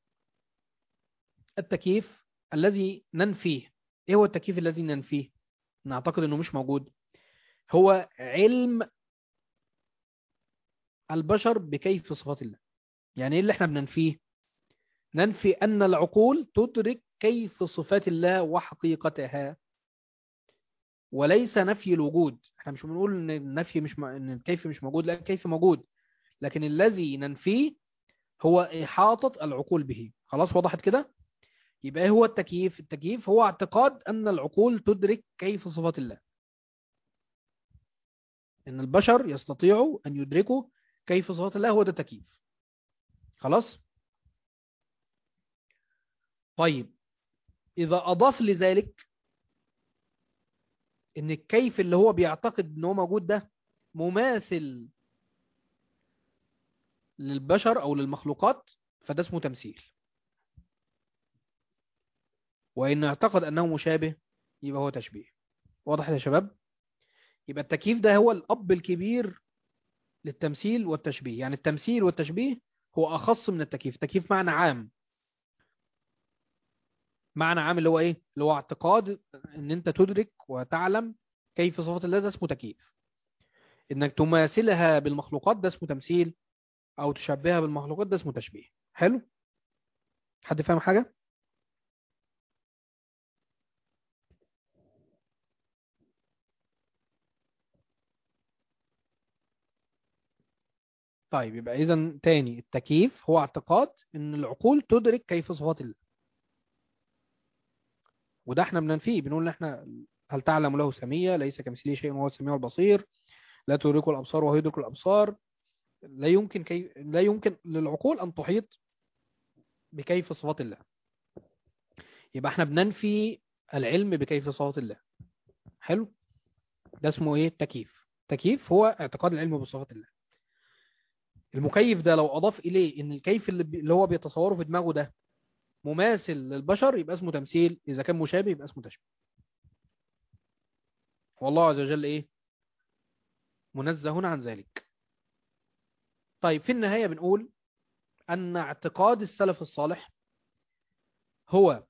التكييف الذي ننفيه ايه هو التكييف الذي ننفيه نعتقد انه مش موجود هو علم البشر بكيف صفات الله يعني ايه اللي احنا بننفيه ننفي ان العقول تدرك كيف صفات الله وحقيقتها وليس نفي الوجود احنا مش بنقول ان النفي مش م... ان الكيف مش موجود لا الكيف موجود لكن الذي ننفيه هو إحاطة العقول به خلاص وضحت كده يبقى هو التكييف التكييف هو اعتقاد أن العقول تدرك كيف صفات الله ان البشر يستطيعوا ان يدركوا كيف صفات الله هو ده التكييف خلاص طيب اذا اضاف لذلك ان الكيف اللي هو بيعتقد ان هو موجود ده مماثل للبشر او للمخلوقات فده اسمه تمثيل وان اعتقد انه مشابه يبقى هو تشبيه واضح يا شباب يبقى التكييف ده هو الأب الكبير للتمثيل والتشبيه يعني التمثيل والتشبيه هو أخص من التكييف التكييف معنى عام معنى عام اللي هو إيه اللي هو اعتقاد أن أنت تدرك وتعلم كيف صفات الله ده اسمه تكييف إنك تماثلها بالمخلوقات ده اسمه تمثيل أو تشبهها بالمخلوقات ده اسمه تشبيه حلو حد فاهم حاجة طيب يبقى إذا تاني التكييف هو اعتقاد إن العقول تدرك كيف صفات الله وده احنا بننفيه بنقول ان احنا هل تعلم له سمية ليس كمثله شيء وهو السميع البصير لا تدرك الأبصار وهو يدرك الأبصار لا يمكن كي... لا يمكن للعقول أن تحيط بكيف صفات الله يبقى احنا بننفي العلم بكيف صفات الله حلو ده اسمه ايه التكييف التكييف هو اعتقاد العلم بصفات الله المكيف ده لو أضاف إليه إن الكيف اللي, بي... اللي هو بيتصوره في دماغه ده مماثل للبشر يبقى اسمه تمثيل إذا كان مشابه يبقى اسمه تشبيه والله عز وجل إيه منزه عن ذلك طيب في النهاية بنقول أن اعتقاد السلف الصالح هو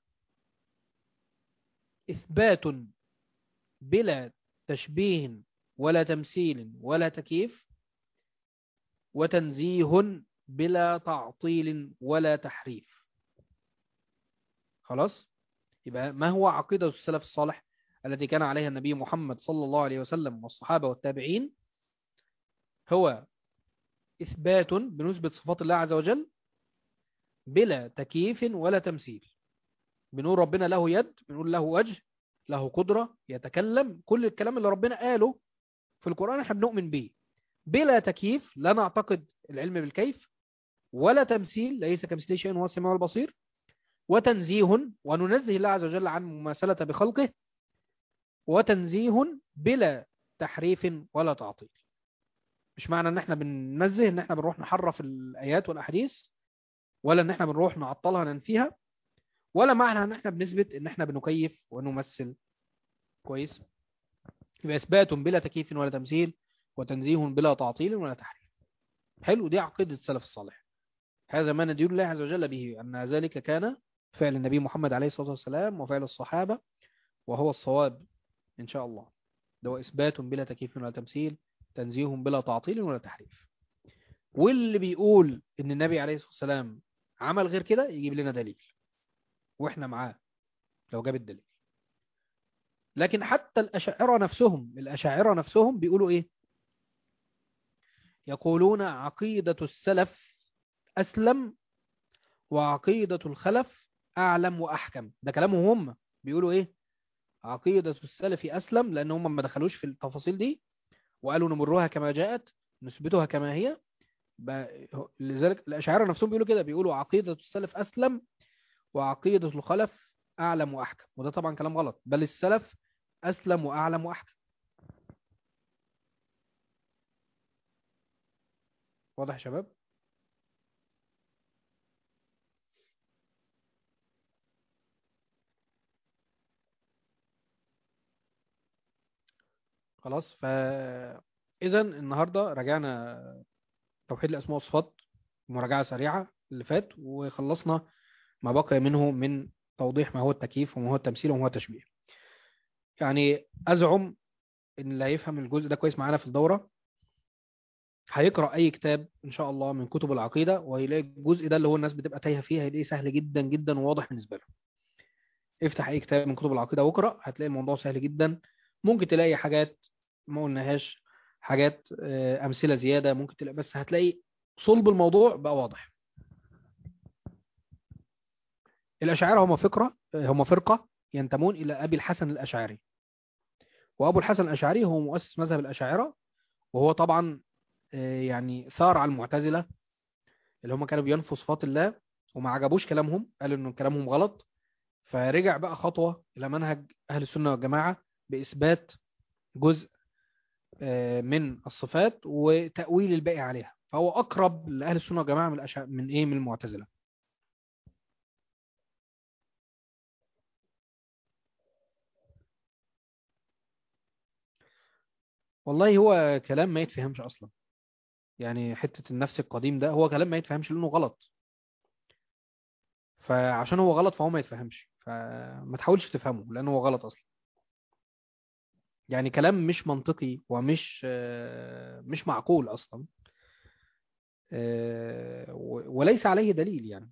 إثبات بلا تشبيه ولا تمثيل ولا تكييف وتنزيه بلا تعطيل ولا تحريف خلاص يبقى ما هو عقيدة السلف الصالح التي كان عليها النبي محمد صلى الله عليه وسلم والصحابة والتابعين هو إثبات بنسبة صفات الله عز وجل بلا تكييف ولا تمثيل بنقول ربنا له يد بنقول له وجه له قدرة يتكلم كل الكلام اللي ربنا قاله في القرآن احنا بنؤمن به بلا تكييف لا نعتقد العلم بالكيف ولا تمثيل ليس كمثله شيء وهو السميع البصير وتنزيه وننزه الله عز وجل عن مماثلة بخلقه وتنزيه بلا تحريف ولا تعطيل مش معنى ان احنا بننزه ان احنا بنروح نحرف الايات والاحاديث ولا ان احنا بنروح نعطلها ننفيها ولا معنى ان احنا بنثبت ان احنا بنكيف ونمثل كويس يبقى اثبات بلا تكييف ولا تمثيل وتنزيه بلا تعطيل ولا تحريف حلو دي عقيدة السلف الصالح هذا ما ندين الله عز وجل به أن ذلك كان فعل النبي محمد عليه الصلاة والسلام وفعل الصحابة وهو الصواب إن شاء الله ده هو إثبات بلا تكييف ولا تمثيل تنزيه بلا تعطيل ولا تحريف واللي بيقول إن النبي عليه الصلاة والسلام عمل غير كده يجيب لنا دليل وإحنا معاه لو جاب الدليل لكن حتى الأشاعرة نفسهم الأشاعرة نفسهم بيقولوا إيه يقولون عقيدة السلف أسلم وعقيدة الخلف أعلم وأحكم ده كلامهم هم بيقولوا ايه عقيدة السلف أسلم لأن هم ما دخلوش في التفاصيل دي وقالوا نمرها كما جاءت نثبتها كما هي ب- لذلك الأشاعرة نفسهم بيقولوا كده بيقولوا عقيدة السلف أسلم وعقيدة الخلف أعلم وأحكم وده طبعا كلام غلط بل السلف أسلم وأعلم وأحكم واضح يا شباب خلاص فإذا النهاردة راجعنا توحيد الأسماء والصفات مراجعة سريعة اللي فات وخلصنا ما بقي منه من توضيح ما هو التكييف وما هو التمثيل وما هو التشبيه يعني أزعم إن اللي هيفهم الجزء ده كويس معانا في الدورة هيقرأ أي كتاب إن شاء الله من كتب العقيدة وهيلاقي الجزء ده اللي هو الناس بتبقى تايهة فيه هيلاقيه سهل جدا جدا وواضح بالنسبة له افتح أي كتاب من كتب العقيدة واقرأ هتلاقي الموضوع سهل جدا ممكن تلاقي حاجات ما قلناهاش حاجات آه، أمثلة زيادة ممكن تلاقي بس هتلاقي صلب الموضوع بقى واضح الأشاعرة هم فكرة هم فرقة ينتمون إلى أبي الحسن الأشعري وأبو الحسن الأشعري هو مؤسس مذهب الأشاعرة وهو طبعا آه، يعني ثار على المعتزلة اللي هم كانوا بينفوا صفات الله وما عجبوش كلامهم قالوا إن كلامهم غلط فرجع بقى خطوة إلى منهج أهل السنة والجماعة بإثبات جزء آه، من الصفات وتأويل الباقي عليها فهو أقرب لأهل السنة والجماعة من الأشع... من إيه من المعتزلة والله هو كلام ما يتفهمش أصلا يعني حتة النفس القديم ده هو كلام ما يتفهمش لأنه غلط فعشان هو غلط فهو ما يتفهمش فما تحاولش تفهمه لأنه هو غلط أصلا يعني كلام مش منطقي ومش آه، مش معقول أصلا آه، و- وليس عليه دليل يعني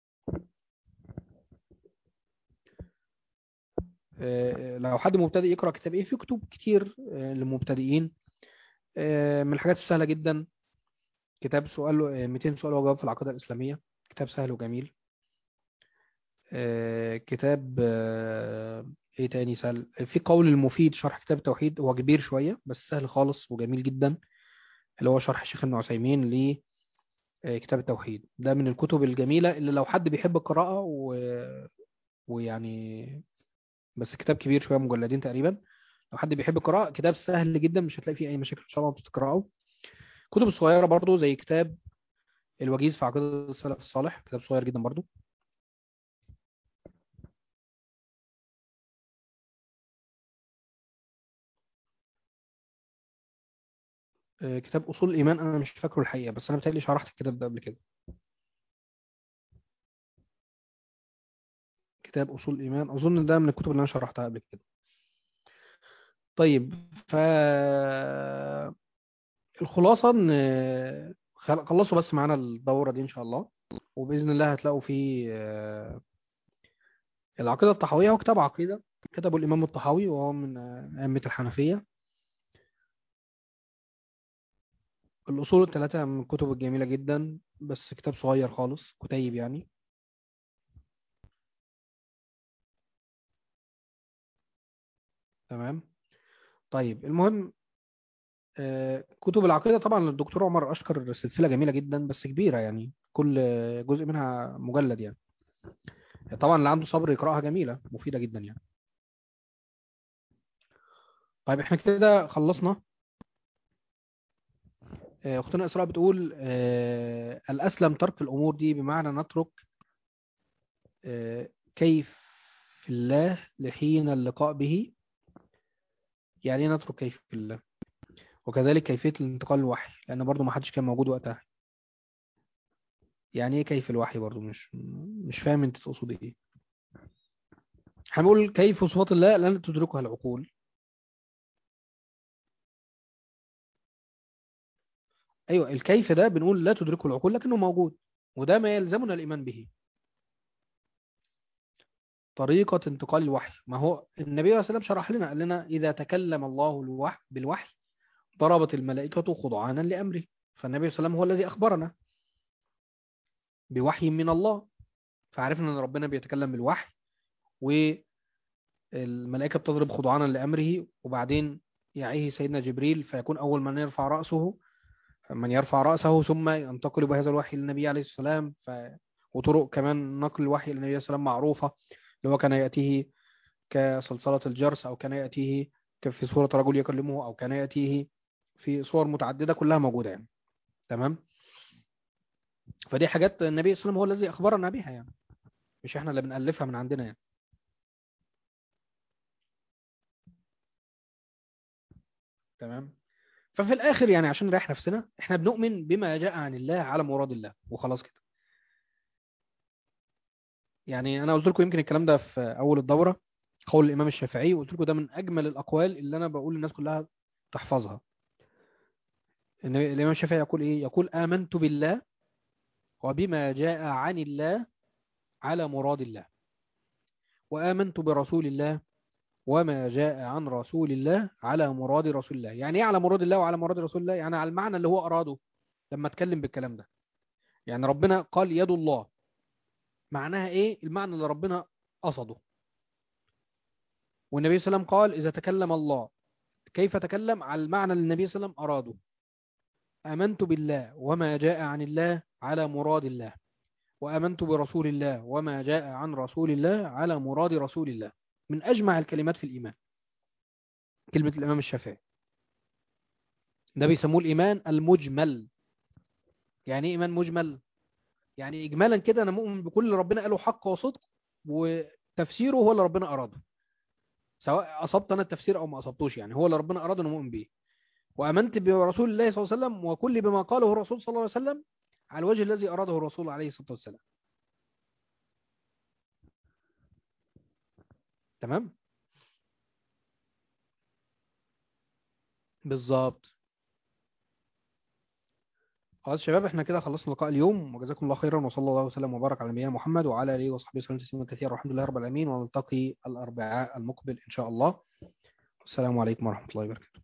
آه، لو حد مبتدئ يقرأ كتاب ايه في كتب كتير آه، للمبتدئين آه، من الحاجات السهلة جدا كتاب سؤال آه، 200 سؤال وجواب في العقيدة الإسلامية كتاب سهل وجميل آه، كتاب آه، ايه تاني سهل في قول المفيد شرح كتاب التوحيد هو كبير شوية بس سهل خالص وجميل جدا اللي هو شرح الشيخ ابن عثيمين لكتاب التوحيد ده من الكتب الجميلة اللي لو حد بيحب القراءة و... ويعني بس كتاب كبير شوية مجلدين تقريبا لو حد بيحب القراءة كتاب سهل جدا مش هتلاقي فيه أي مشاكل إن شاء الله وأنت بتقرأه كتب صغيرة برضو زي كتاب الوجيز في عقيدة السلف الصالح كتاب صغير جدا برضو آه، كتاب أصول الإيمان أنا مش فاكره الحقيقة بس أنا بتهيألي شرحت الكتاب ده قبل كده كتاب أصول الإيمان أظن ده من الكتب اللي أنا شرحتها قبل كده طيب ف الخلاصة إن خل- خلصوا بس معانا الدورة دي إن شاء الله وبإذن الله هتلاقوا في آه، العقيدة الطحاوية هو كتاب عقيدة كتبه الإمام الطحاوي وهو من آه، أئمة الحنفية الأصول الثلاثة من الكتب الجميلة جدا بس كتاب صغير خالص كتيب يعني تمام طيب المهم آه، كتب العقيدة طبعا للدكتور عمر أشكر سلسلة جميلة جدا بس كبيرة يعني كل جزء منها مجلد يعني طبعا اللي عنده صبر يقرأها جميلة مفيدة جدا يعني طيب احنا كده خلصنا آه، أختنا إسراء بتقول آه، الأسلم ترك الأمور دي بمعنى نترك آه، كيف في الله لحين اللقاء به يعني إيه نترك كيف في الله وكذلك كيفية الانتقال الوحي لأن برضو ما حدش كان موجود وقتها يعني إيه كيف الوحي برضو مش مش فاهم أنت تقصد إيه هنقول كيف صفات الله لن تدركها العقول أيوة الكيف ده بنقول لا تدركه العقول لكنه موجود وده ما يلزمنا الإيمان به طريقة انتقال الوحي ما هو النبي صلى الله عليه وسلم شرح لنا قال لنا إذا تكلم الله الوحي بالوحي ضربت الملائكة خضعانا لأمره فالنبي صلى الله عليه وسلم هو الذي أخبرنا بوحي من الله فعرفنا أن ربنا بيتكلم بالوحي الملائكة بتضرب خضعانا لأمره وبعدين يعيه سيدنا جبريل فيكون أول من يرفع رأسه من يرفع رأسه ثم ينتقل بهذا الوحي للنبي عليه السلام ف... وطرق كمان نقل الوحي للنبي عليه السلام معروفة اللي هو كان يأتيه كصلصلة الجرس أو كان يأتيه في صورة رجل يكلمه أو كان يأتيه في صور متعددة كلها موجودة يعني تمام فدي حاجات النبي صلى الله عليه وسلم هو الذي أخبرنا بها يعني مش احنا اللي بنألفها من عندنا يعني تمام ففي الآخر يعني عشان نريح نفسنا احنا بنؤمن بما جاء عن الله على مراد الله وخلاص كده يعني أنا قلت لكم يمكن الكلام ده في أول الدورة قول الإمام الشافعي وقلت لكم ده من أجمل الأقوال اللي أنا بقول للناس كلها تحفظها إن الإمام الشافعي يقول إيه يقول آمنت بالله وبما جاء عن الله على مراد الله وآمنت برسول الله وما جاء عن رسول الله على مراد رسول الله يعني ايه على مراد الله وعلى مراد رسول الله يعني على المعنى اللي هو أراده لما اتكلم بالكلام ده يعني ربنا قال يد الله معناها ايه المعنى اللي ربنا قصده والنبي صلى الله عليه وسلم قال إذا تكلم الله كيف تكلم على المعنى اللي النبي صلى الله عليه وسلم أراده آمنت بالله وما جاء عن الله على مراد الله وآمنت برسول الله وما جاء عن رسول الله على مراد رسول الله من أجمع الكلمات في الإيمان كلمة الإمام الشافعي ده بيسموه الإيمان المجمل يعني إيه إيمان مجمل يعني إجمالا كده أنا مؤمن بكل اللي ربنا قاله حق وصدق وتفسيره هو اللي ربنا أراده سواء أصبت أنا التفسير أو ما أصبتوش يعني هو اللي ربنا أراده أنا مؤمن بيه وأمنت برسول الله صلى الله عليه وسلم وكل بما قاله الرسول صلى الله عليه وسلم على الوجه الذي أراده الرسول عليه الصلاة والسلام تمام بالظبط خلاص شباب احنا كده خلصنا لقاء اليوم وجزاكم الله خيرا وصلى الله وسلم وبارك على نبينا محمد وعلى اله وصحبه وسلم تسليما كثيرا والحمد لله رب العالمين ونلتقي الاربعاء المقبل ان شاء الله السلام عليكم ورحمة الله وبركاته